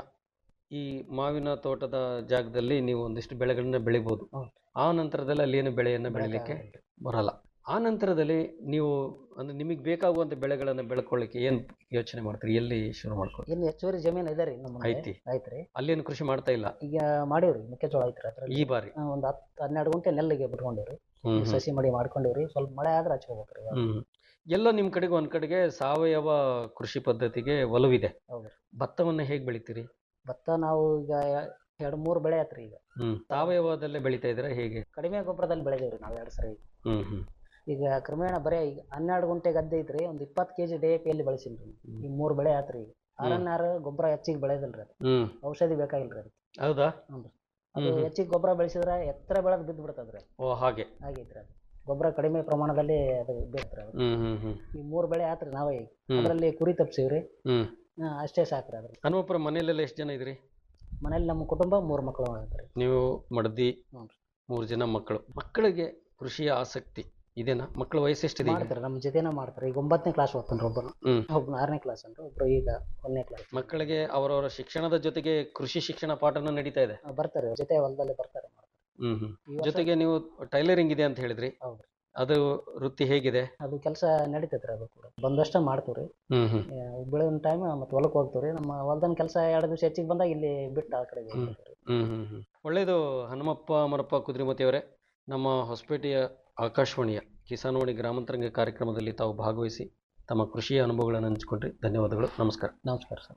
ಈ ಮಾವಿನ ತೋಟದ ಜಾಗದಲ್ಲಿ ನೀವು ಒಂದಿಷ್ಟು ಬೆಳೆಗಳನ್ನ ಬೆಳಿಬೋದು ಹೌದು. ಆ ನಂತರದಲ್ಲಿ ಅಲ್ಲಿ ಏನು ಬೆಳೆಯನ್ನು ಬೆಳಿಲಿಕ್ಕೆ ಬರಲ್ಲ ಆ ನಂತರದಲ್ಲಿ ನೀವು ಅಂದ್ರೆ ನಿಮಗೆ ಬೇಕಾಗುವಂತ ಬೆಳೆಗಳನ್ನು ಬೆಳ್ಕೊಳ್ಳಿಕ್ಕೆ ಏನು ಯೋಚನೆ ಮಾಡ್ತೀರಿ ಎಲ್ಲಿ ಶುರು ಮಾಡ್ಕೊಳ್ತೀರಿ ಇನ್ನು ಹೆಚ್ಚುವರಿ ಜಮೀನು ಇದೆ ರೀ ನಮ್ಮ ಐತಿ ಐತ್ರಿ ಅಲ್ಲೇನು ಕೃಷಿ ಮಾಡ್ತಾ ಇಲ್ಲ ಈಗ ಮಾಡೀವ್ರಿ ಮೆಕ್ಕೆಜೋಳ ಐತ್ರಿ ಅದ್ರಲ್ಲಿ ಈ ಬಾರಿ ಆ, ಒಂದು ಹತ್ತು ಹನ್ನೆರಡು ಗುಂಟೆ ನೆಲ್ಲಿಗೆ ಬಿಟ್ಕೊಂಡಿವ್ರಿ ಹ್ಮ್ ಹ್ಮ್. ಸಸಿ ಮಡಿ ಮಾಡ್ಕೊಂಡಿವ್ರಿ ಸ್ವಲ್ಪ ಮಳೆ ಆದ್ರೆ ಹಚ್ಕೋಬೇಕ್ರಿ ಇವಾಗ. ಹ್ಮ್ ಎಲ್ಲ ನಿಮ್ಮ ಕಡೆಗೆ ಒಂದ್ ಕಡೆಗೆ ಸಾವಯವ ಕೃಷಿ ಪದ್ಧತಿಗೆ ಒಲವಿದೆ ಹೌದು. ಭತ್ತವನ್ನ ಹೇಗೆ ಬೆಳಿತೀರಿ ಭತ್ತ ನಾವು ಈಗ ಎರಡು ಮೂರು ಬೆಳೆ ಆತ್ರಿ ಈಗ ಹ್ಮ್ ಸಾವಯವದಲ್ಲೇ ಬೆಳಿತಾ ಇದ್ದೀರಾ ಹೇಗೆ ಕಡಿಮೆ ಗೊಬ್ಬರದಲ್ಲಿ ಬೆಳೆದೇವ್ರಿ ನಾವು ಎರಡು ಸರಿ ಹ್ಮ್ ಹ್ಮ್ ಈಗ ಕ್ರಮೇಣ ಬರೀ ಈಗ ಹನ್ನೆರಡು ಗುಂಟೆ ಗದ್ದೆ ಐತ್ರಿ ಒಂದು ಇಪ್ಪತ್ತು ಕೆಜಿ ಡಿ ಎ ಪಿಯಲ್ಲಿ ಬೆಳೆಸಿನ್ರಿ ಈ ಮೂರು ಬೆಳೆ ಆತ್ರಿ ಈಗ ಆರ್ ಎನ್ ಆರ್ ಗೊಬ್ಬರ ಹೆಚ್ಚಿಗೆ ಬೆಳೆದಿಲ್ರಿ ಅದು ಹ್ಮ್ ಔಷಧಿ ಬೇಕಾಗಿಲ್ರಿ ಅದಕ್ಕೆ ಹೌದಾ ಅದು ಹ್ಮ್ ಹ್ಮ್. ಹೆಚ್ಚಿಗೆ ಗೊಬ್ಬರ ಬೆಳೆಸಿದ್ರೆ ಎತ್ತರ ಬೆಳೆದು ಬಿದ್ದು ಬಿಡ್ತದ್ರಿ ಓ ಹಾಗೆ ಆಗೈತ್ರಿ ಅದು ಗೊಬ್ಬರ ಕಡಿಮೆ ಪ್ರಮಾಣದಲ್ಲಿ ಅದು ಬೇಕ್ರಿ ಅದು ಹ್ಮ್ ಹ್ಮ್ ಹ್ಮ್ ಈ ಮೂರು ಬೆಳೆ ಆತ್ರಿ ನಾವೇ ಈಗ ಹ್ಮ್ ಅದರಲ್ಲಿ ಕುರಿ ತಪ್ಸಿವ್ರಿ ಹ್ಮ್ ಹಾ, ಅಷ್ಟೇ ಸಾಕ್ರಿ ಅದ್ರ ಹನುಮಪ್ಪರ ಮನೇಲೆಲ್ಲ ಎಷ್ಟು ಜನ ಇದ್ರಿ ಮನೇಲಿ ನಮ್ಮ ಕುಟುಂಬ ಮೂರು ಮಕ್ಕಳು ಆಗ್ತಾರೆ ನೀವು ಮಡದಿ ಹ್ಞೂ ರೀ. ಮೂರು ಜನ ಮಕ್ಕಳು ಮಕ್ಕಳಿಗೆ ಕೃಷಿಯ ಆಸಕ್ತಿ ಇದೇನಾ ಮಕ್ಕಳ ವಯಸ್ಸು ಎಷ್ಟಿದೆ ಈಗ ಮಾಡ್ತಾರೆ ನಮ್ಮ ಜೊತೆನ ಮಾಡ್ತಾರೆ ಈಗ ಒಂಬತ್ತನೇ ಕ್ಲಾಸ್ ಓದ್ತಾನ್ರಿ ಒಬ್ಬನು ಹ್ಮ್ ಒಬ್ಬನು ಆರನೇ ಕ್ಲಾಸ್ ಅಂತ ಒಬ್ರು ಈಗ ಒಂದನೇ ಕ್ಲಾಸ್ ಮಕ್ಕಳಿಗೆ ಅವರವರ ಶಿಕ್ಷಣದ ಜೊತೆಗೆ ಕೃಷಿ ಶಿಕ್ಷಣ ಪಾಠನೂ ನಡೀತಾ ಇದೆ ಬರ್ತಾರೆ ಜೊತೆ ಹೊಲದಲ್ಲಿ ಬರ್ತಾರೆ ಮಾಡ್ತಾರೆ ಹ್ಮ್ ಹ್ಮ್ ಈ ವರ್ಷ ಜೊತೆಗೆ ನೀವು ಟೈಲರಿಂಗ್ ಇದೆ ಅಂತ ಹೇಳಿದ್ರಿ ಹೌದು ಅದು ವೃತ್ತಿ ಹೇಗಿದೆ ಅದು ಕೆಲಸ ನಡೀತೈತ್ರಿ ಅದು ಕೂಡ ಬಂದಷ್ಟ ಮಾಡ್ತೀವ್ರಿ ಹ್ಮ್ ಹ್ಮ್ ಬೆಳಗಿನ ಟೈಮ್ ಮತ್ತೆ ಹೊಲಕ್ಕೆ ಹೋಗ್ತೀವ್ರಿ ನಮ್ಮ ಹೊಲ್ದನ ಕೆಲಸ ಎರಡು ದಿವಸ ಹೆಚ್ಚಿಗೆ ಬಂದಾಗ ಇಲ್ಲಿ ಬಿಟ್ಟು ಆ ಕಡೆ ಹ್ಮ್. ಹೋಗ್ತೀವ್ರಿ. ಹ್ಮ್ ಹ್ಮ್ ಹ್ಮ್ ಒಳ್ಳೆಯದು ಹನುಮಪ್ಪ ಮರಪ್ಪ ಕುದ್ರಿಮತಿ ಅವರೇ ನಮ್ಮ ಹೊಸಪೇಟೆಯ ಆಕಾಶವಾಣಿಯ ಕಿಸಾನ್ವಾಣಿ ಗ್ರಾಮಾಂತರಂಗ ಕಾರ್ಯಕ್ರಮದಲ್ಲಿ ತಾವು ಭಾಗವಹಿಸಿ ತಮ್ಮ ಕೃಷಿಯ ಅನುಭವಗಳನ್ನು ಹಂಚಿಕೊಂಡ್ರಿ ಧನ್ಯವಾದಗಳು ನಮಸ್ಕಾರ ನಮಸ್ಕಾರ ಸರ್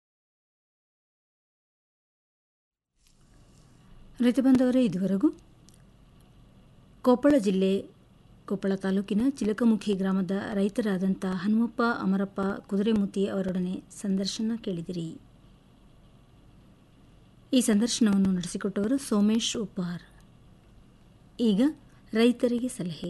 ರೈತ ಬಂದವರೇ ಇದುವರೆಗೂ ಕೊಪ್ಪಳ ಜಿಲ್ಲೆ ಕೊಪ್ಪಳ ತಾಲೂಕಿನ ಚಿಲಕಮುಖಿ ಗ್ರಾಮದ ರೈತರಾದಂಥ ಹನುಮಪ್ಪ ಅಮರಪ್ಪ ಕುದುರೆಮುತಿ ಅವರೊಡನೆ ಸಂದರ್ಶನ ಕೇಳಿದಿರಿ ಈ ಸಂದರ್ಶನವನ್ನು ನಡೆಸಿಕೊಟ್ಟವರು ಸೋಮೇಶ್ ಉಪ್ಪಾರ್ ಈಗ ರೈತರಿಗೆ ಸಲಹೆ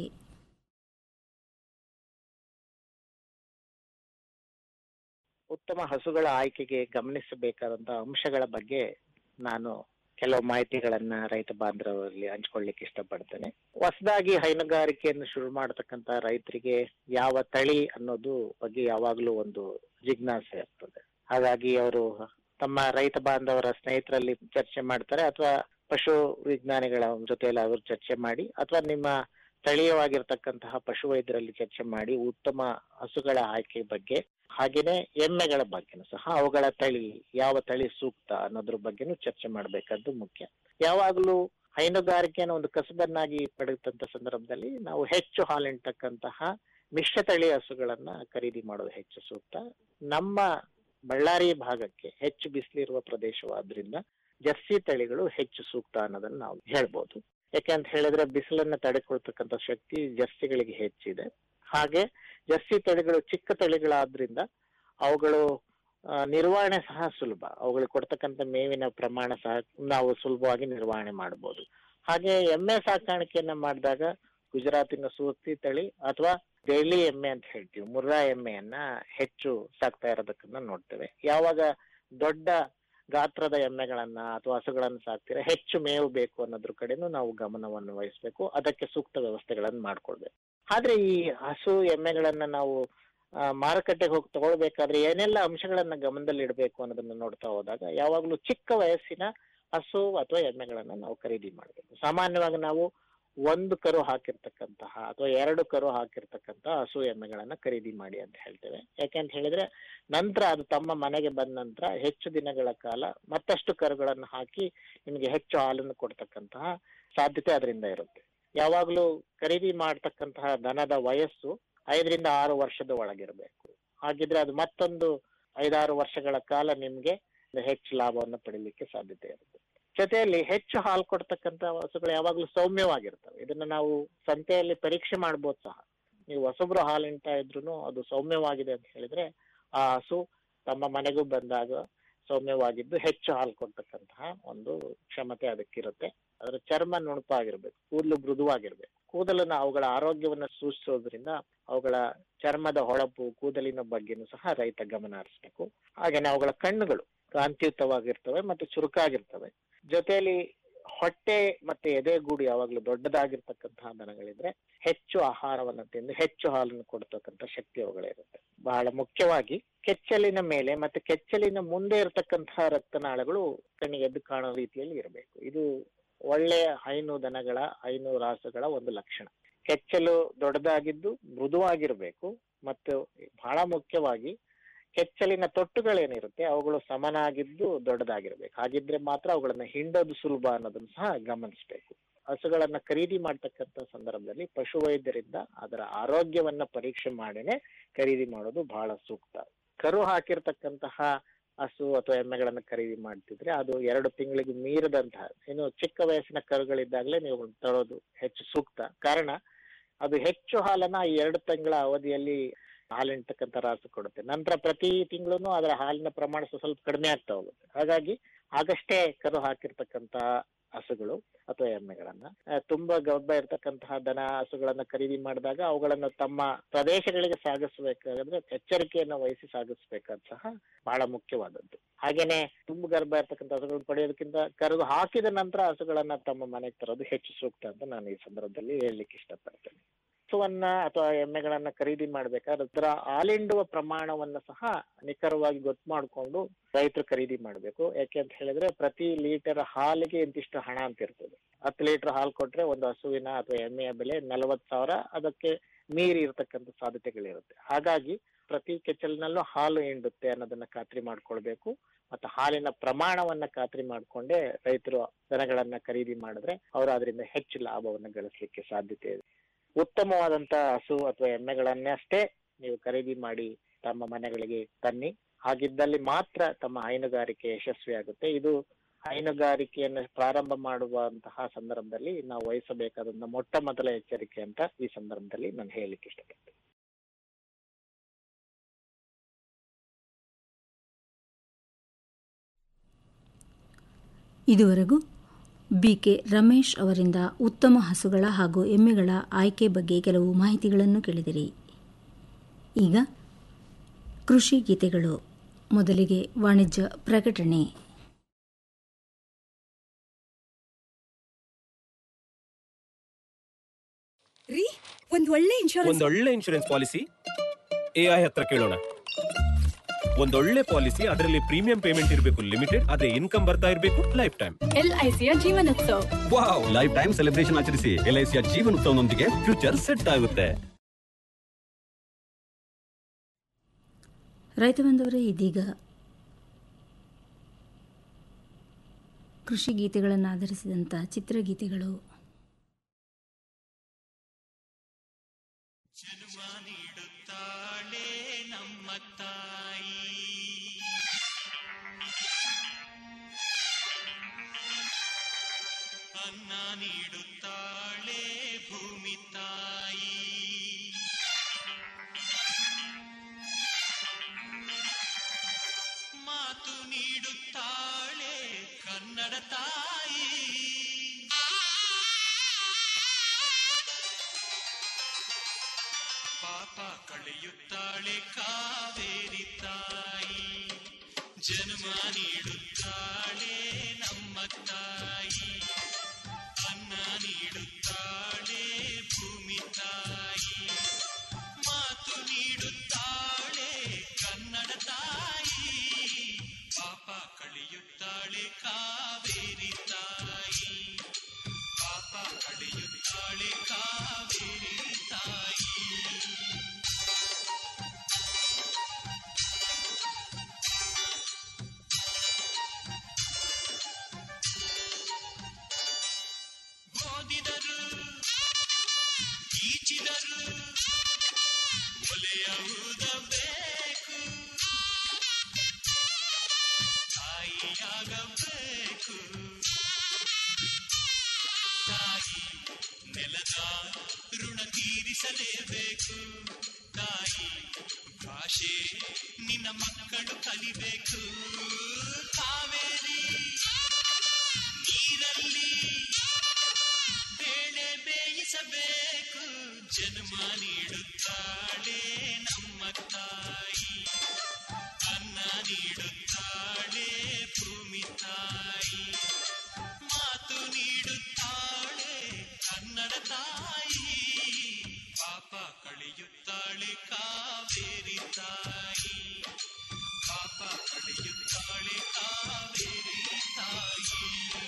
ಉತ್ತಮ ಹಸುಗಳ ಆಯ್ಕೆಗೆ ಗಮನಿಸಬೇಕಾದಂತಹ ಅಂಶಗಳ ಬಗ್ಗೆ ನಾನು ಕೆಲವು ಮಾಹಿತಿಗಳನ್ನ ರೈತ ಬಾಂಧವರಲ್ಲಿ ಹಂಚ್ಕೊಳ್ಳಿಕ್ಕೆ ಇಷ್ಟಪಡ್ತೇನೆ ಹೊಸದಾಗಿ ಹೈನುಗಾರಿಕೆಯನ್ನು ಶುರು ಮಾಡತಕ್ಕಂತ ರೈತರಿಗೆ ಯಾವ ತಳಿ ಅನ್ನೋದು ಬಗ್ಗೆ ಯಾವಾಗಲೂ ಒಂದು ಜಿಜ್ಞಾಸೆ ಇರ್ತದೆ ಹಾಗಾಗಿ ಅವರು ತಮ್ಮ ರೈತ ಬಾಂಧವರ ಸ್ನೇಹಿತರಲ್ಲಿ ಚರ್ಚೆ ಮಾಡ್ತಾರೆ ಅಥವಾ ಪಶು ವಿಜ್ಞಾನಿಗಳ ಜೊತೆಯಲ್ಲಿ ಅವರು ಚರ್ಚೆ ಮಾಡಿ ಅಥವಾ ನಿಮ್ಮ ಸ್ಥಳೀಯವಾಗಿರ್ತಕ್ಕಂತಹ ಪಶುವೈದ್ಯರಲ್ಲಿ ಚರ್ಚೆ ಮಾಡಿ ಉತ್ತಮ ಹಸುಗಳ ಆಯ್ಕೆ ಬಗ್ಗೆ ಹಾಗೇನೆ ಎಮ್ಮೆಗಳ ಬಗ್ಗೆನೂ ಸಹ ಅವುಗಳ ತಳಿ ಯಾವ ತಳಿ ಸೂಕ್ತ ಅನ್ನೋದ್ರ ಬಗ್ಗೆನೂ ಚರ್ಚೆ ಮಾಡಬೇಕಾದ್ದು ಮುಖ್ಯ ಯಾವಾಗಲೂ ಹೈನುಗಾರಿಕೆಯನ್ನು ಒಂದು ಕಸಬನ್ನಾಗಿ ಪಡೆದಂತ ಸಂದರ್ಭದಲ್ಲಿ ನಾವು ಹೆಚ್ಚು ಹಾಲಿಂತಕ್ಕಂತಹ ಮಿಶ್ರ ತಳಿ ಹಸುಗಳನ್ನ ಖರೀದಿ ಮಾಡೋದು ಹೆಚ್ಚು ಸೂಕ್ತ ನಮ್ಮ ಬಳ್ಳಾರಿ ಭಾಗಕ್ಕೆ ಹೆಚ್ಚು ಬಿಸಿಲಿರುವ ಪ್ರದೇಶವಾದ್ರಿಂದ ಜರ್ಸಿ ತಳಿಗಳು ಹೆಚ್ಚು ಸೂಕ್ತ ಅನ್ನೋದನ್ನ ನಾವು ಹೇಳ್ಬೋದು ಯಾಕೆಂತ ಹೇಳಿದ್ರೆ ಬಿಸಿಲನ್ನ ತಡೆಕೊಳ್ತಕ್ಕಂಥ ಶಕ್ತಿ ಜರ್ಸಿಗಳಿಗೆ ಹೆಚ್ಚಿದೆ ಹಾಗೆ ಜರ್ಸಿ ತಳಿಗಳು ಚಿಕ್ಕ ತಳಿಗಳಾದ್ರಿಂದ ಅವುಗಳು ಆ, ನಿರ್ವಹಣೆ ಸಹ ಸುಲಭ ಅವುಗಳಿಗೆ ಕೊಡ್ತಕ್ಕಂಥ ಮೇವಿನ ಪ್ರಮಾಣ ಸಹ ನಾವು ಸುಲಭವಾಗಿ ನಿರ್ವಹಣೆ ಮಾಡಬಹುದು ಹಾಗೆ ಎಮ್ಮೆ ಸಾಕಾಣಿಕೆಯನ್ನ ಮಾಡಿದಾಗ ಗುಜರಾತಿನ ಸೂರ್ತಿ ತಳಿ ಅಥವಾ ದೆಹಲಿ ಎಮ್ಮೆ ಅಂತ ಹೇಳ್ತೀವಿ ಮುರ್ರಾ ಎಮ್ಮೆಯನ್ನ ಹೆಚ್ಚು ಸಾಕ್ತಾ ಇರೋದಕ್ಕನ್ನ ನೋಡ್ತೇವೆ ಯಾವಾಗ ದೊಡ್ಡ ಗಾತ್ರದ ಎಮ್ಮೆಗಳನ್ನ ಅಥವಾ ಹಸುಗಳನ್ನ ಸಾಕ್ತೀರಾ ಹೆಚ್ಚು ಮೇವು ಬೇಕು ಅನ್ನೋದ್ರ ಕಡೆನೂ ನಾವು ಗಮನವನ್ನು ವಹಿಸ್ಬೇಕು ಅದಕ್ಕೆ ಸೂಕ್ತ ವ್ಯವಸ್ಥೆಗಳನ್ನ ಮಾಡ್ಕೊಳ್ಬೇಕು ಆದ್ರೆ ಈ ಹಸು ಎಮ್ಮೆಗಳನ್ನ ನಾವು ಆ, ಮಾರುಕಟ್ಟೆಗೆ ಹೋಗಿ ತಗೊಳ್ಬೇಕಾದ್ರೆ ಏನೆಲ್ಲ ಅಂಶಗಳನ್ನ ಗಮನದಲ್ಲಿ ಇಡಬೇಕು ಅನ್ನೋದನ್ನ ನೋಡ್ತಾ ಹೋದಾಗ ಯಾವಾಗ್ಲೂ ಚಿಕ್ಕ ವಯಸ್ಸಿನ ಹಸು ಅಥವಾ ಎಮ್ಮೆಗಳನ್ನ ನಾವು ಖರೀದಿ ಮಾಡಬೇಕು ಸಾಮಾನ್ಯವಾಗಿ ನಾವು ಒಂದು ಕರು ಹಾಕಿರ್ತಕ್ಕಂತಹ ಅಥವಾ ಎರಡು ಕರು ಹಾಕಿರ್ತಕ್ಕಂತಹ ಹಸು ಎಮ್ಮೆಗಳನ್ನ ಖರೀದಿ ಮಾಡಿ ಅಂತ ಹೇಳ್ತೇವೆ ಯಾಕೆಂತ ಹೇಳಿದ್ರೆ ನಂತರ ಅದು ತಮ್ಮ ಮನೆಗೆ ಬಂದ ನಂತರ ಹೆಚ್ಚು ದಿನಗಳ ಕಾಲ ಮತ್ತಷ್ಟು ಕರುಗಳನ್ನು ಹಾಕಿ ನಿಮಗೆ ಹೆಚ್ಚು ಹಾಲನ್ನು ಕೊಡ್ತಕ್ಕಂತಹ ಸಾಧ್ಯತೆ ಅದರಿಂದ ಇರುತ್ತೆ ಯಾವಾಗಲೂ ಖರೀದಿ ಮಾಡ್ತಕ್ಕಂತಹ ದನದ ವಯಸ್ಸು ಐದರಿಂದ ಆರು ವರ್ಷದ ಒಳಗಿರಬೇಕು ಹಾಗಿದ್ರೆ ಅದು ಮತ್ತೊಂದು ಐದಾರು ವರ್ಷಗಳ ಕಾಲ ನಿಮ್ಗೆ ಹೆಚ್ಚು ಲಾಭವನ್ನು ಪಡಿಲಿಕ್ಕೆ ಸಾಧ್ಯತೆ ಇರುತ್ತೆ ಜೊತೆಯಲ್ಲಿ ಹೆಚ್ಚು ಹಾಲು ಕೊಡ್ತಕ್ಕಂತ ಹಸುಗಳು ಯಾವಾಗಲೂ ಸೌಮ್ಯವಾಗಿರ್ತವೆ ಇದನ್ನ ನಾವು ಸಂತೆಯಲ್ಲಿ ಪರೀಕ್ಷೆ ಮಾಡ್ಬೋದು ಸಹ ನೀವು ಹೊಸಬ್ರು ಹಾಲು ಇಂತ ಇದ್ರು ಅದು ಸೌಮ್ಯವಾಗಿದೆ ಅಂತ ಹೇಳಿದ್ರೆ ಆ ಹಸು ತಮ್ಮ ಮನೆಗೂ ಬಂದಾಗ ಸೌಮ್ಯವಾಗಿದ್ದು ಹೆಚ್ಚು ಹಾಲು ಕೊಡ್ತಕ್ಕಂತಹ ಒಂದು ಕ್ಷಮತೆ ಅದಕ್ಕಿರುತ್ತೆ ಅದರ ಚರ್ಮ ನುಣುಪಾಗಿರ್ಬೇಕು ಕೂದಲು ಮೃದುವಾಗಿರ್ಬೇಕು ಕೂದಲನ್ನ ಅವುಗಳ ಆರೋಗ್ಯವನ್ನ ಸೂಚಿಸೋದ್ರಿಂದ ಅವುಗಳ ಚರ್ಮದ ಹೊಳಪು ಕೂದಲಿನ ಬಗ್ಗೆನೂ ಸಹ ರೈತ ಗಮನ ಹರಿಸ್ಬೇಕು ಹಾಗೇನೆ ಅವುಗಳ ಕಣ್ಣುಗಳು ಕಾಂತಿಯುತವಾಗಿರ್ತವೆ ಮತ್ತೆ ಚುರುಕಾಗಿರ್ತವೆ ಜೊತೆಯಲ್ಲಿ ಹೊಟ್ಟೆ ಮತ್ತೆ ಎದೆಗೂಡು ಯಾವಾಗ್ಲೂ ದೊಡ್ಡದಾಗಿರ್ತಕ್ಕಂತಹ ದನಗಳಿದ್ರೆ ಹೆಚ್ಚು ಆಹಾರವನ್ನ ತಿಂದು ಹೆಚ್ಚು ಹಾಲನ್ನು ಕೊಡ್ತಕ್ಕಂಥ ಶಕ್ತಿ ಅವುಗಳಿರುತ್ತೆ ಬಹಳ ಮುಖ್ಯವಾಗಿ ಕೆಚ್ಚಲಿನ ಮೇಲೆ ಮತ್ತೆ ಕೆಚ್ಚಲಿನ ಮುಂದೆ ಇರತಕ್ಕಂತಹ ರಕ್ತನಾಳಗಳು ಕಣ್ಣಿಗೆ ಎದ್ದು ಕಾಣೋ ರೀತಿಯಲ್ಲಿ ಇರಬೇಕು ಇದು ಒಳ್ಳೆಯ ಹೈನು ದನಗಳ ಹೈನು ರಾಸುಗಳ ಒಂದು ಲಕ್ಷಣ ಕೆಚ್ಚಲು ದೊಡ್ಡದಾಗಿದ್ದು ಮೃದುವಾಗಿರ್ಬೇಕು ಮತ್ತು ಬಹಳ ಮುಖ್ಯವಾಗಿ ಕೆಚ್ಚಲಿನ ತೊಟ್ಟುಗಳೇನಿರುತ್ತೆ ಅವುಗಳು ಸಮನಾಗಿದ್ದು ದೊಡ್ಡದಾಗಿರ್ಬೇಕು ಹಾಗಿದ್ರೆ ಮಾತ್ರ ಅವುಗಳನ್ನ ಹಿಂಡೋದು ಸುಲಭ ಅನ್ನೋದನ್ನ ಸಹ ಗಮನಿಸಬೇಕು ಹಸುಗಳನ್ನ ಖರೀದಿ ಮಾಡ್ತಕ್ಕಂಥ ಸಂದರ್ಭದಲ್ಲಿ ಪಶುವೈದ್ಯರಿಂದ ಅದರ ಆರೋಗ್ಯವನ್ನ ಪರೀಕ್ಷೆ ಮಾಡಿನೇ ಖರೀದಿ ಮಾಡೋದು ಬಹಳ ಸೂಕ್ತ ಕರು ಹಾಕಿರ್ತಕ್ಕಂತಹ ಹಸು ಅಥವಾ ಎಮ್ಮೆಗಳನ್ನ ಖರೀದಿ ಮಾಡ್ತಿದ್ರೆ ಅದು ಎರಡು ತಿಂಗಳಿಗೆ ಮೀರದಂತಹ ಇನ್ನು ಚಿಕ್ಕ ವಯಸ್ಸಿನ ಕರುಗಳಿದ್ದಾಗಲೇ ನೀವು ತರೋದು ಹೆಚ್ಚು ಸೂಕ್ತ ಕಾರಣ ಅದು ಹೆಚ್ಚು ಹಾಲನ್ನ ಈ ಎರಡು ತಿಂಗಳ ಅವಧಿಯಲ್ಲಿ ಹಾಲಿಂತಕ್ಕಂಥ ರಾಸು ಕೊಡುತ್ತೆ ನಂತರ ಪ್ರತಿ ತಿಂಗಳು ಅದರ ಹಾಲಿನ ಪ್ರಮಾಣ ಸ್ವಲ್ಪ ಸ್ವಲ್ಪ ಕಡಿಮೆ ಆಗ್ತಾ ಹೋಗುತ್ತೆ ಹಾಗಾಗಿ ಆಗಷ್ಟೇ ಕರು ಹಾಕಿರ್ತಕ್ಕಂತ ಹಸುಗಳು ಅಥವಾ ಎಮ್ಮೆಗಳನ್ನ ಆ, ತುಂಬಾ ಗರ್ಭ ಇರ್ತಕ್ಕಂತಹ ದನ ಹಸುಗಳನ್ನ ಖರೀದಿ ಮಾಡಿದಾಗ ಅವುಗಳನ್ನು ತಮ್ಮ ಪ್ರದೇಶಗಳಿಗೆ ಸಾಗಿಸಬೇಕಾದ್ರೆ ಎಚ್ಚರಿಕೆಯನ್ನ ವಹಿಸಿ ಸಾಗಿಸ್ಬೇಕಾದ್ ಸಹ ಬಹಳ ಮುಖ್ಯವಾದದ್ದು ಹಾಗೇನೆ ತುಂಬ ಗರ್ಭ ಇರ್ತಕ್ಕಂಥ ಹಸುಗಳನ್ನ ಪಡೆಯೋದಕ್ಕಿಂತ ಕರೆದು ಹಾಕಿದ ನಂತರ ಹಸುಗಳನ್ನ ತಮ್ಮ ಮನೆಗೆ ತರೋದು ಹೆಚ್ಚು ಸೂಕ್ತ ಅಂತ ನಾನು ಈ ಸಂದರ್ಭದಲ್ಲಿ ಹೇಳಲಿಕ್ಕೆ ಇಷ್ಟಪಡ್ತೇನೆ ಹಸುವನ್ನ ಅಥವಾ ಎಮ್ಮೆಗಳನ್ನ ಖರೀದಿ ಮಾಡ್ಬೇಕಾದ್ರೆ ಅದರ ಹಾಲಿಂಡುವ ಪ್ರಮಾಣವನ್ನ ಸಹ ನಿಖರವಾಗಿ ಗೊತ್ತು ಮಾಡಿಕೊಂಡು ರೈತರು ಖರೀದಿ ಮಾಡ್ಬೇಕು ಯಾಕೆ ಅಂತ ಹೇಳಿದ್ರೆ ಪ್ರತಿ ಲೀಟರ್ ಹಾಲಿಗೆ ಇಂತಿಷ್ಟು ಹಣ ಅಂತ ಇರ್ತದೆ ಹತ್ತು ಲೀಟರ್ ಹಾಲು ಕೊಟ್ರೆ ಒಂದು ಹಸುವಿನ ಅಥವಾ ಎಮ್ಮೆಯ ಬೆಲೆ ನಲವತ್ತು ಸಾವಿರ ಅದಕ್ಕೆ ಮೀರಿ ಇರತಕ್ಕಂಥ ಸಾಧ್ಯತೆಗಳಿರುತ್ತೆ ಹಾಗಾಗಿ ಪ್ರತಿ ಕೆಚ್ಚಲಿನಲ್ಲೂ ಹಾಲು ಹಿಂಡುತ್ತೆ ಅನ್ನೋದನ್ನ ಖಾತ್ರಿ ಮಾಡ್ಕೊಳ್ಬೇಕು ಮತ್ತು ಹಾಲಿನ ಪ್ರಮಾಣವನ್ನ ಖಾತ್ರಿ ಮಾಡ್ಕೊಂಡೇ ರೈತರು ದನಗಳನ್ನ ಖರೀದಿ ಮಾಡಿದ್ರೆ ಅವರು ಅದರಿಂದ ಹೆಚ್ಚು ಲಾಭವನ್ನ ಗಳಿಸ್ಲಿಕ್ಕೆ ಸಾಧ್ಯತೆ ಇದೆ ಉತ್ತಮವಾದಂತ ಹಸು ಅಥವಾ ಎಮ್ಮೆಗಳನ್ನೇ ಅಷ್ಟೇ ನೀವು ಖರೀದಿ ಮಾಡಿ ತಮ್ಮ ಮನೆಗಳಿಗೆ ತನ್ನಿ ಹಾಗಿದ್ದಲ್ಲಿ ಮಾತ್ರ ತಮ್ಮ ಹೈನುಗಾರಿಕೆ ಯಶಸ್ವಿ ಆಗುತ್ತೆ ಇದು ಹೈನುಗಾರಿಕೆಯನ್ನು ಪ್ರಾರಂಭ ಮಾಡುವಂತಹ ಸಂದರ್ಭದಲ್ಲಿ ನಾವು ವಹಿಸಬೇಕಾದಂತ ಮೊಟ್ಟ ಮೊದಲ ಎಚ್ಚರಿಕೆ ಅಂತ ಈ ಸಂದರ್ಭದಲ್ಲಿ ನಾನು ಹೇಳಲಿಕ್ಕೆ ಇಷ್ಟಪಡ್ತೇನೆ ಇದುವರೆಗೂ ಬಿ ಕೆ ರಮೇಶ್ ಅವರಿಂದ ಉತ್ತಮ ಹಸುಗಳ ಹಾಗೂ ಎಮ್ಮೆಗಳ ಆಯ್ಕೆ ಬಗ್ಗೆ ಕೆಲವು ಮಾಹಿತಿಗಳನ್ನು ಕೇಳಿದಿರಿ ಈಗ ಕೃಷಿ ಗೀತೆಗಳು ಮೊದಲಿಗೆ ವಾಣಿಜ್ಯ ಪ್ರಕಟಣೆ ರೀ ಒಂದ್ ಒಳ್ಳೆ ಇನ್ಶೂರೆನ್ಸ್ ಒಂದೊಳ್ಳೆ ಇನ್ಶೂರೆನ್ಸ್ ಪಾಲಿಸಿ ಎ ಐ ಹತ್ರ ಕೇಳೋಣ ಒಂದೊಳ್ಳೆ ಪಾಲಿಸಿ ಅದರಲ್ಲಿ ಪ್ರೀಮಿಯಂ ಪೇಮೆಂಟ್ ಇರಬೇಕು ಲಿಮಿಟೆಡ್ ಅದೇ ಇನ್ಕಮ್ ಬರ್ತಾ ಇರಬೇಕು ಲೈಫ್ ಟೈಮ್ ಎಲ್ ಐ ಸಿಯ Jeevanotsav wow life time celebration ಆಚರಿಸಿ ಎಲ್ ಐ ಸಿಯ ಜೀವನೋತ್ಸವನೊಂದಿಗೆ ಫ್ಯೂಚರ್ ಸೆಟ್ ಆಗುತ್ತೆ ರೈತ ಬಂದವರೇ ಇದೀಗ ಕೃಷಿ ಗೀತೆಗಳನ್ನು ಆಧರಿಸಿದಂಥ ಚಿತ್ರಗೀತೆಗಳು ಅನ್ನ ನೀಡುತ್ತಾಳೆ ಭೂಮಿ ತಾಯಿ ಮಾತು ನೀಡುತ್ತಾಳೆ ಕನ್ನಡ ತಾಯಿ ಪಾಪ ಕಳೆಯುತ್ತಾಳೆ ಕಾವೇರಿ ತಾಯಿ ಜನ್ಮ ನೀಡುತ್ತಾಳೆ ನಮ್ಮ ತಾಯಿ ಅನ್ನ ನೀಡುತ್ತಾಳೆ ಭೂಮಿ ತಾಯಿ ಮಾತು ನೀಡುತ್ತಾಳೆ ಕನ್ನಡ ತಾಯಿ ಪಾಪ ಕಳೆಯುತ್ತಾಳೆ ಕಾವೇರಿ ತಾಯಿ ಪಾಪ ಕಳೆಯುತ್ತಾಳೆ ಕಾವೇರಿ ತಾಯಿ ಓದಿದರು ಈಚಿದರು ಒಲೆಯವುದಬೇಕು ತಾಯಿಯಾಗಬೇಕು ತಾಯಿ ನೆಲದ ಋಣ ತೀರಿಸಲೇಬೇಕು ತಾಯಿ ಭಾಷೆ ನಿನ್ನ ಮಕ್ಕಳು ಕಲಿಬೇಕು ಕಾವೇರಿ ನೀರಲ್ಲಿ ಬೇಳೆ ಬೇಯಿಸಬೇಕು ಜನ್ಮ ನೀಡುತ್ತಾಳೆ ನಮ್ಮ ತಾಯಿ ಅನ್ನ ನೀಡುತ್ತಾಳೆ ಭೂಮಿ ತಾಯಿ ಮಾತು ನೀಡುತ್ತಾಳೆ ಕನ್ನಡ ತಾಯಿ ಪಾಪ ಕಳೆಯುತ್ತಾಳೆ ಕಾವೇರಿ ತಾಯಿ ಪಾಪ ಕಳೆಯುತ್ತಾಳೆ ಕಾವೇರಿ ತಾಯಿ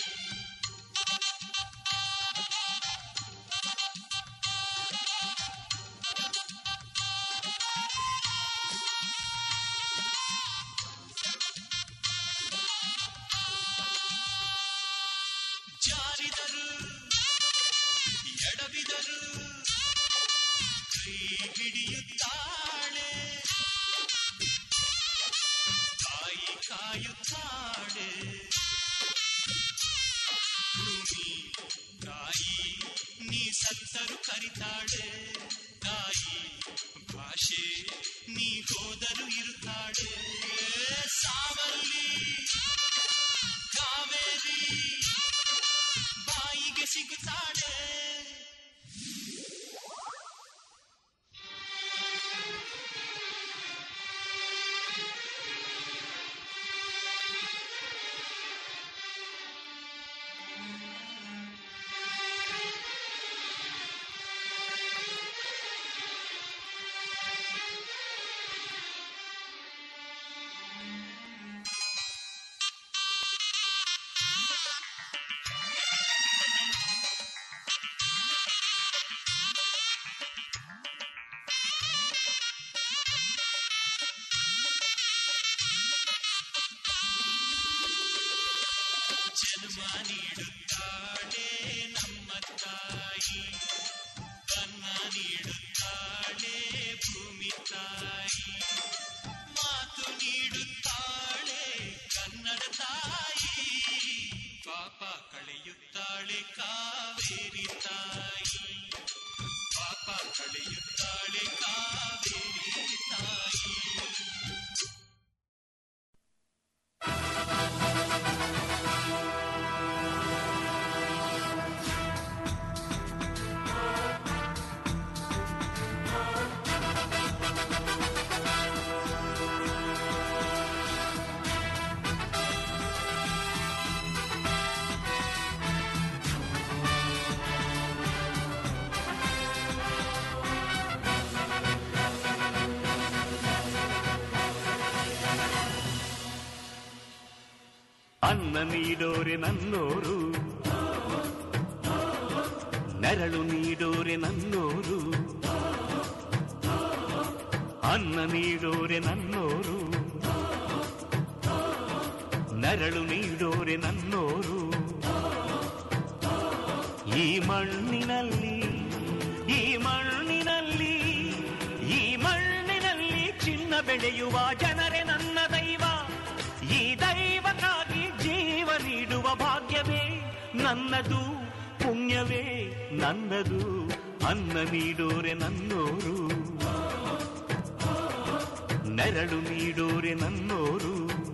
ಜಾರಿದರು ಎಡವಿದರು ಕೈ ಹಿಡಿಯುತ್ತಾಳೆ ತಾಯಿ ಕಾಯುತ್ತಾಳೆ ಭೂಮಿ ತಾಯಿ ನೀ ಸತ್ತರು ಕರಿತಾಳೆ ತಾಯಿ ಭಾಷೆ ನೀ ಹೋದರು ಇರುತ್ತಾಳೆ ಸಾವಲ್ಲಿ ಕಾವೇರಿ ಬಾಯಿಗೆ ಸಿಗುತ್ತಾಳೆ ಜನ್ಮ ನೀಡುತ್ತಾಳೆ ನಮ್ಮ ತಾಯಿ ಕನ್ನ ನೀಡುತ್ತಾಳೆ ಭೂಮಿ ತಾಯಿ ಮಾತು ನೀಡುತ್ತಾಳೆ ಕನ್ನಡ ತಾಯಿ ಪಾಪ ಕಳೆಯುತ್ತಾಳೆ ಕಾವೇರಿ ತಾಯಿ ಪಾಪ ಕಳೆಯುತ್ತಾಳೆ ಕಾವೇರಿ ತಾಯಿ ಅನ್ನ ನೀಡೋರೆ ನನ್ನೋರು ನೆರಳು ನೀಡೋರೆ ನನ್ನೋರು ಅನ್ನ ನೀಡೋರೆ ನನ್ನೋರು ನೆರಳು ನೀಡೋರೆ ನನ್ನೋರು ಈ ಮಣ್ಣಿನಲ್ಲಿ ಈ ಮಣ್ಣಿನಲ್ಲಿ ಈ ಮಣ್ಣಿನಲ್ಲಿ ಚಿನ್ನ ಬೆಳೆಯುವ ಜನರೇ ನನ್ನ ದೈವ ಈ ದೈವಕ್ಕಾಗಿ ಜೀವ ನೀಡುವ ಭಾಗ್ಯವೇ ನನ್ನದು ಪುಣ್ಯವೇ ನನ್ನದು ಅನ್ನ ನೀಡೋರೆ ನನ್ನೋರು ನೆರಳು ನೀಡೋರೆ ನನ್ನೋರು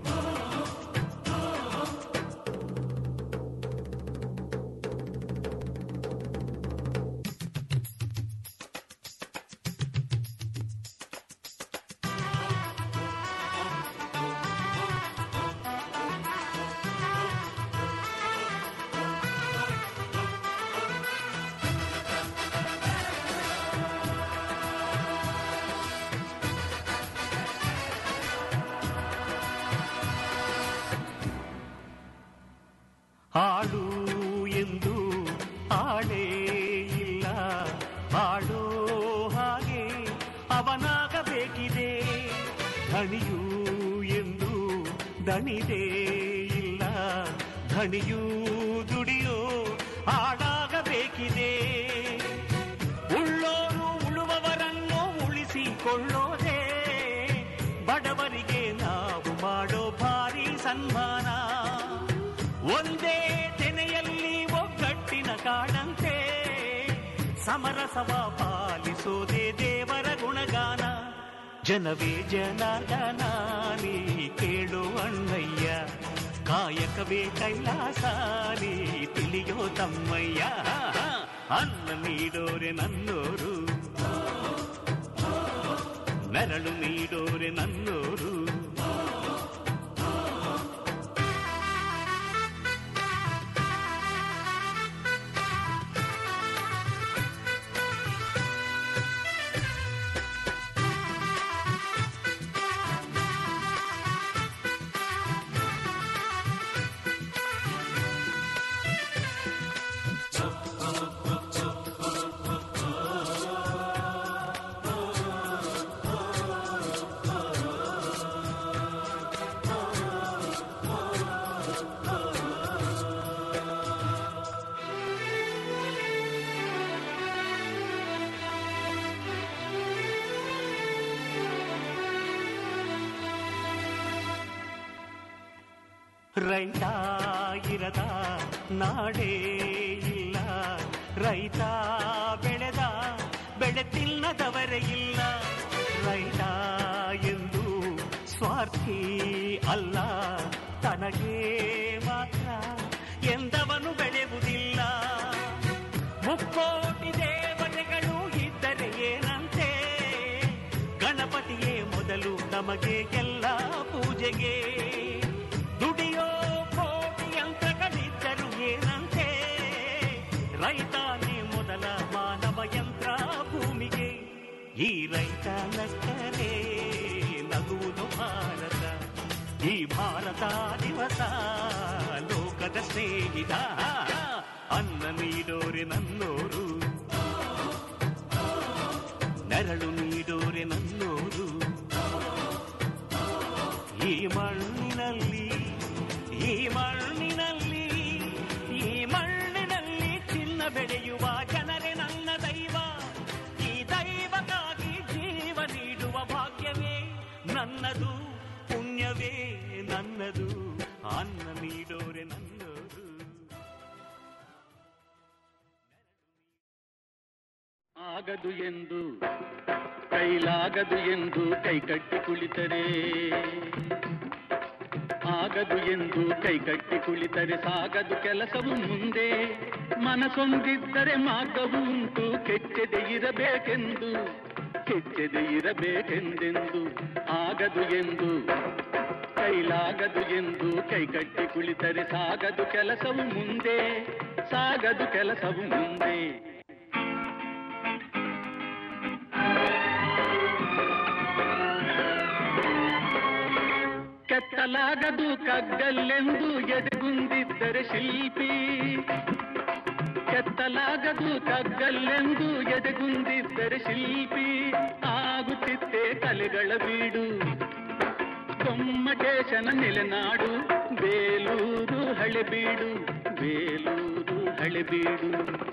ಹಾಡು ಎಂದು ಆಡೇ ಇಲ್ಲ ಹಾಡೋ ಹಾಗೆ ಅವನಾಗಬೇಕಿದೆ ಧಣಿಯು ಎಂದು ದಣಿದೇ ಇಲ್ಲ ಧಣಿಯೂ ದುಡಿಯೋ ಹಾಡಾಗಬೇಕಿದೆ ಉಳ್ಳೋರು ಉಳುವವರನ್ನು ಉಳಿಸಿಕೊಳ್ಳೋದೇ ಬಡವರಿಗೆ ನಾವು ಮಾಡೋ ಭಾರಿ ಸನ್ಮಾನ ಒಂದೇ ತೆನೆಯಲ್ಲಿ ಒಗ್ಗಟ್ಟಿನ ಕಾಡಂತೆ ಸಮರಸವ ಪಾಲಿಸೋದೇ ದೇವರ ಗುಣಗಾನ ಜನವೇ ಜನಾರ್ದನ ನೀ ಕೇಳು ಅಣ್ಣಯ್ಯ ಕಾಯಕವೇ ಕೈಲಾಸ ನೀ ತಿಳಿಯೋ ತಮ್ಮಯ್ಯ ಅನ್ನ ನೀಡೋರೆ ನನ್ನೋರು ನೆರಳು ನೀಡೋರೆ ನನ್ನೋರು ರೈತ ಇರದ ನಾಡೇ ಇಲ್ಲ ರೈತ ಬೆಳೆದ ಬೆಳೆ ತಿನ್ನದವರೇ ಇಲ್ಲ ರೈತ ಎಂದು ಸ್ವಾರ್ಥಿ ಅಲ್ಲ ತನಗೆ ಮಾತ್ರ ಮೊದಲು ನಮಗೆ ಎಲ್ಲ ಪೂಜೆಗೆ ದುಡಿಯೋ ಕೋಟಿ ಯಂತ್ರಗಳಿದ್ದರು ಏನಂತೆ ರೈತಾನೇ ಮೊದಲ ಮಾನವ ಯಂತ್ರ ಭೂಮಿಗೆ ಈ ರೈತ ನಕ್ಕರೆ ನಗುವುದು ಭಾರತ ಈ ಭಾರತ ದಿವಸ ಲೋಕದ ಸ್ನೇಹಿತ ಅನ್ನ ನೀಡೋರೆ ನನ್ನೋರು ನೆರಳು ನೀಡೋರೆ ನನ್ನೋರು ಈ ಮಣ್ಣಿನಲ್ಲಿ ಈ ಮಣ್ಣಿನಲ್ಲಿ ಈ ಮಣ್ಣಿನಲ್ಲಿ ಚಿನ್ನ ಬೆಳೆಯುವ ಜನರೇ ನನ್ನ ದೈವ ಈ ದೈವಕ್ಕಾಗಿ ಜೀವ ನೀಡುವ ಭಾಗ್ಯವೇ ನನ್ನದು ಪುಣ್ಯವೇ ನನ್ನದು ಅನ್ನ ನೀಡೋರೆ ನನ್ನೋರು ಆಗದು ಎಂದು ಕೈಲಾಗದು ಎಂದು ಕೈಕಟ್ಟಿ ಕುಳಿತರೆ ಆಗದು ಎಂದು ಕೈಕಟ್ಟಿ ಕುಳಿತರೆ ಸಾಗದು ಕೆಲಸವು ಮುಂದೆ ಮನಸೊಂದಿದ್ದರೆ ಮಾರ್ಗವು ಉಂಟು ಕೆಚ್ಚದೆ ಇರಬೇಕೆಂದು ಕೆಚ್ಚದೆ ಇರಬೇಕೆಂದೆಂದು ಆಗದು ಎಂದು ಕೈಲಾಗದು ಎಂದು ಕೈಕಟ್ಟಿ ಕುಳಿತರೆ ಸಾಗದು ಕೆಲಸವು ಮುಂದೆ ಸಾಗದು ಕೆಲಸವು ಮುಂದೆ ಕೆತ್ತಲಾಗದು ಕಗ್ಗಲ್ಲೆಂದು ಎದೆಗುಂದಿದ್ದರೆ ಶಿಲ್ಪಿ ಕೆತ್ತಲಾಗದು ಕಗ್ಗಲ್ಲೆಂದು ಎದೆಗುಂದಿದ್ದರೆ ಶಿಲ್ಪಿ ಆಗುತ್ತಿತ್ತೆ ಕಲೆಗಳ ಬೀಡು ಗೊಮ್ಮಟೇಶನ ನೆಲೆನಾಡು ಬೇಲೂರು ಹಳೆಬೀಡು ಬೇಲೂರು ಹಳೆಬೀಡು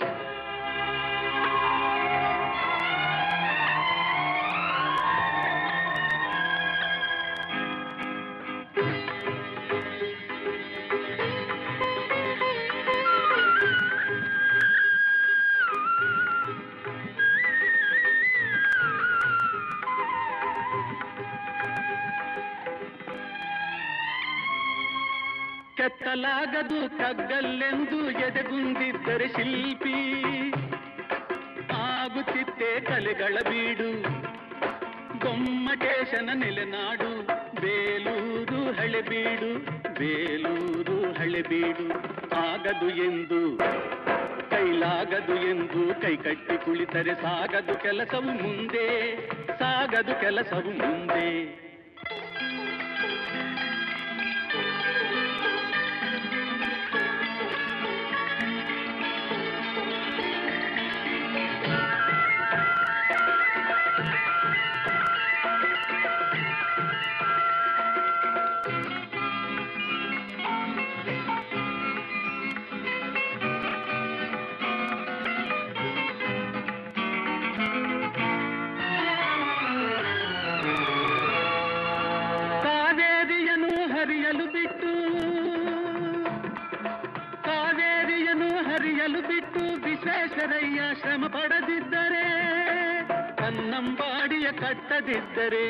ಕೆತ್ತಲಾಗದು ಕಗ್ಗಲ್ಲೆಂದು ಎದೆಗುಂದಿದ್ದರೆ ಶಿಲ್ಪಿ ಆಗುತ್ತಿತ್ತೆ ಕಲೆಗಳ ಬೀಡು ಗೊಮ್ಮಟೇಶನ ನೆಲೆನಾಡು ಬೇಲೂರು ಹಳೆಬೀಡು ಬೇಲೂರು ಹಳೆಬೀಡು ಆಗದು ಎಂದು ಕೈಲಾಗದು ಎಂದು ಕೈಕಟ್ಟಿ ಕುಳಿತರೆ ಸಾಗದು ಕೆಲಸವು ಮುಂದೆ ಸಾಗದು ಕೆಲಸವು ಮುಂದೆ ಕಾವೇರಿಯನ್ನು ಹರಿಯಲು ಬಿಟ್ಟು ಕಾವೇರಿಯನ್ನು ಹರಿಯಲು ಬಿಟ್ಟು ವಿಶ್ವೇಶ್ವರಯ್ಯ ಶ್ರಮ ಪಡದಿದ್ದರೆ ಕನ್ನಂಬಾಡಿಯ ಕಟ್ಟದಿದ್ದರೆ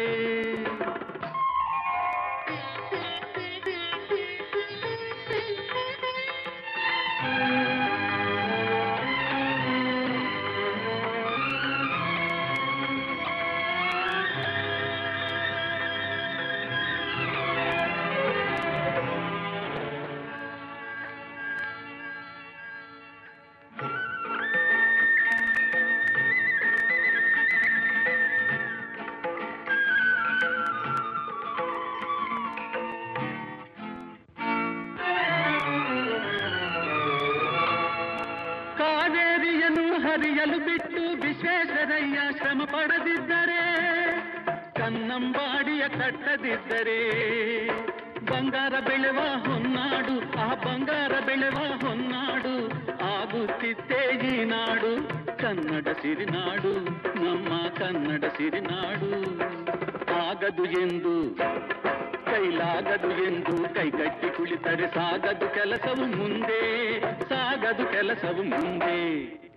ಕಾವೇರಿಯನ್ನು ಹರಿಯಲು ಬಿಟ್ಟು ವಿಶ್ವೇಶ್ವರಯ್ಯ ಶ್ರಮ ಪಡದಿದ್ದರೆ ಕನ್ನಂಬಾಡಿಯ ಕಟ್ಟದಿದ್ದರೆ ಬಂಗಾರ ಬೆಳೆವ ಹೊನ್ನಾಡು ಆ ಬಂಗಾರ ಬೆಳೆವ ಹೊನ್ನಾಡು ಆಗುತ್ತಿತ್ತೇ ಈ ನಾಡು ಕನ್ನಡ ಸಿರಿನಾಡು ನಮ್ಮ ಕನ್ನಡ ಸಿರಿನಾಡು ಆಗದು ಎಂದು ಕೈಲಾಗದು ಎಂದು ಕೈಗಟ್ಟಿ ಕುಳಿತರೆ ಸಾಗದು ಕೆಲಸವು ಮುಂದೆ ಸಾಗದು ಕೆಲಸವು ಮುಂದೆ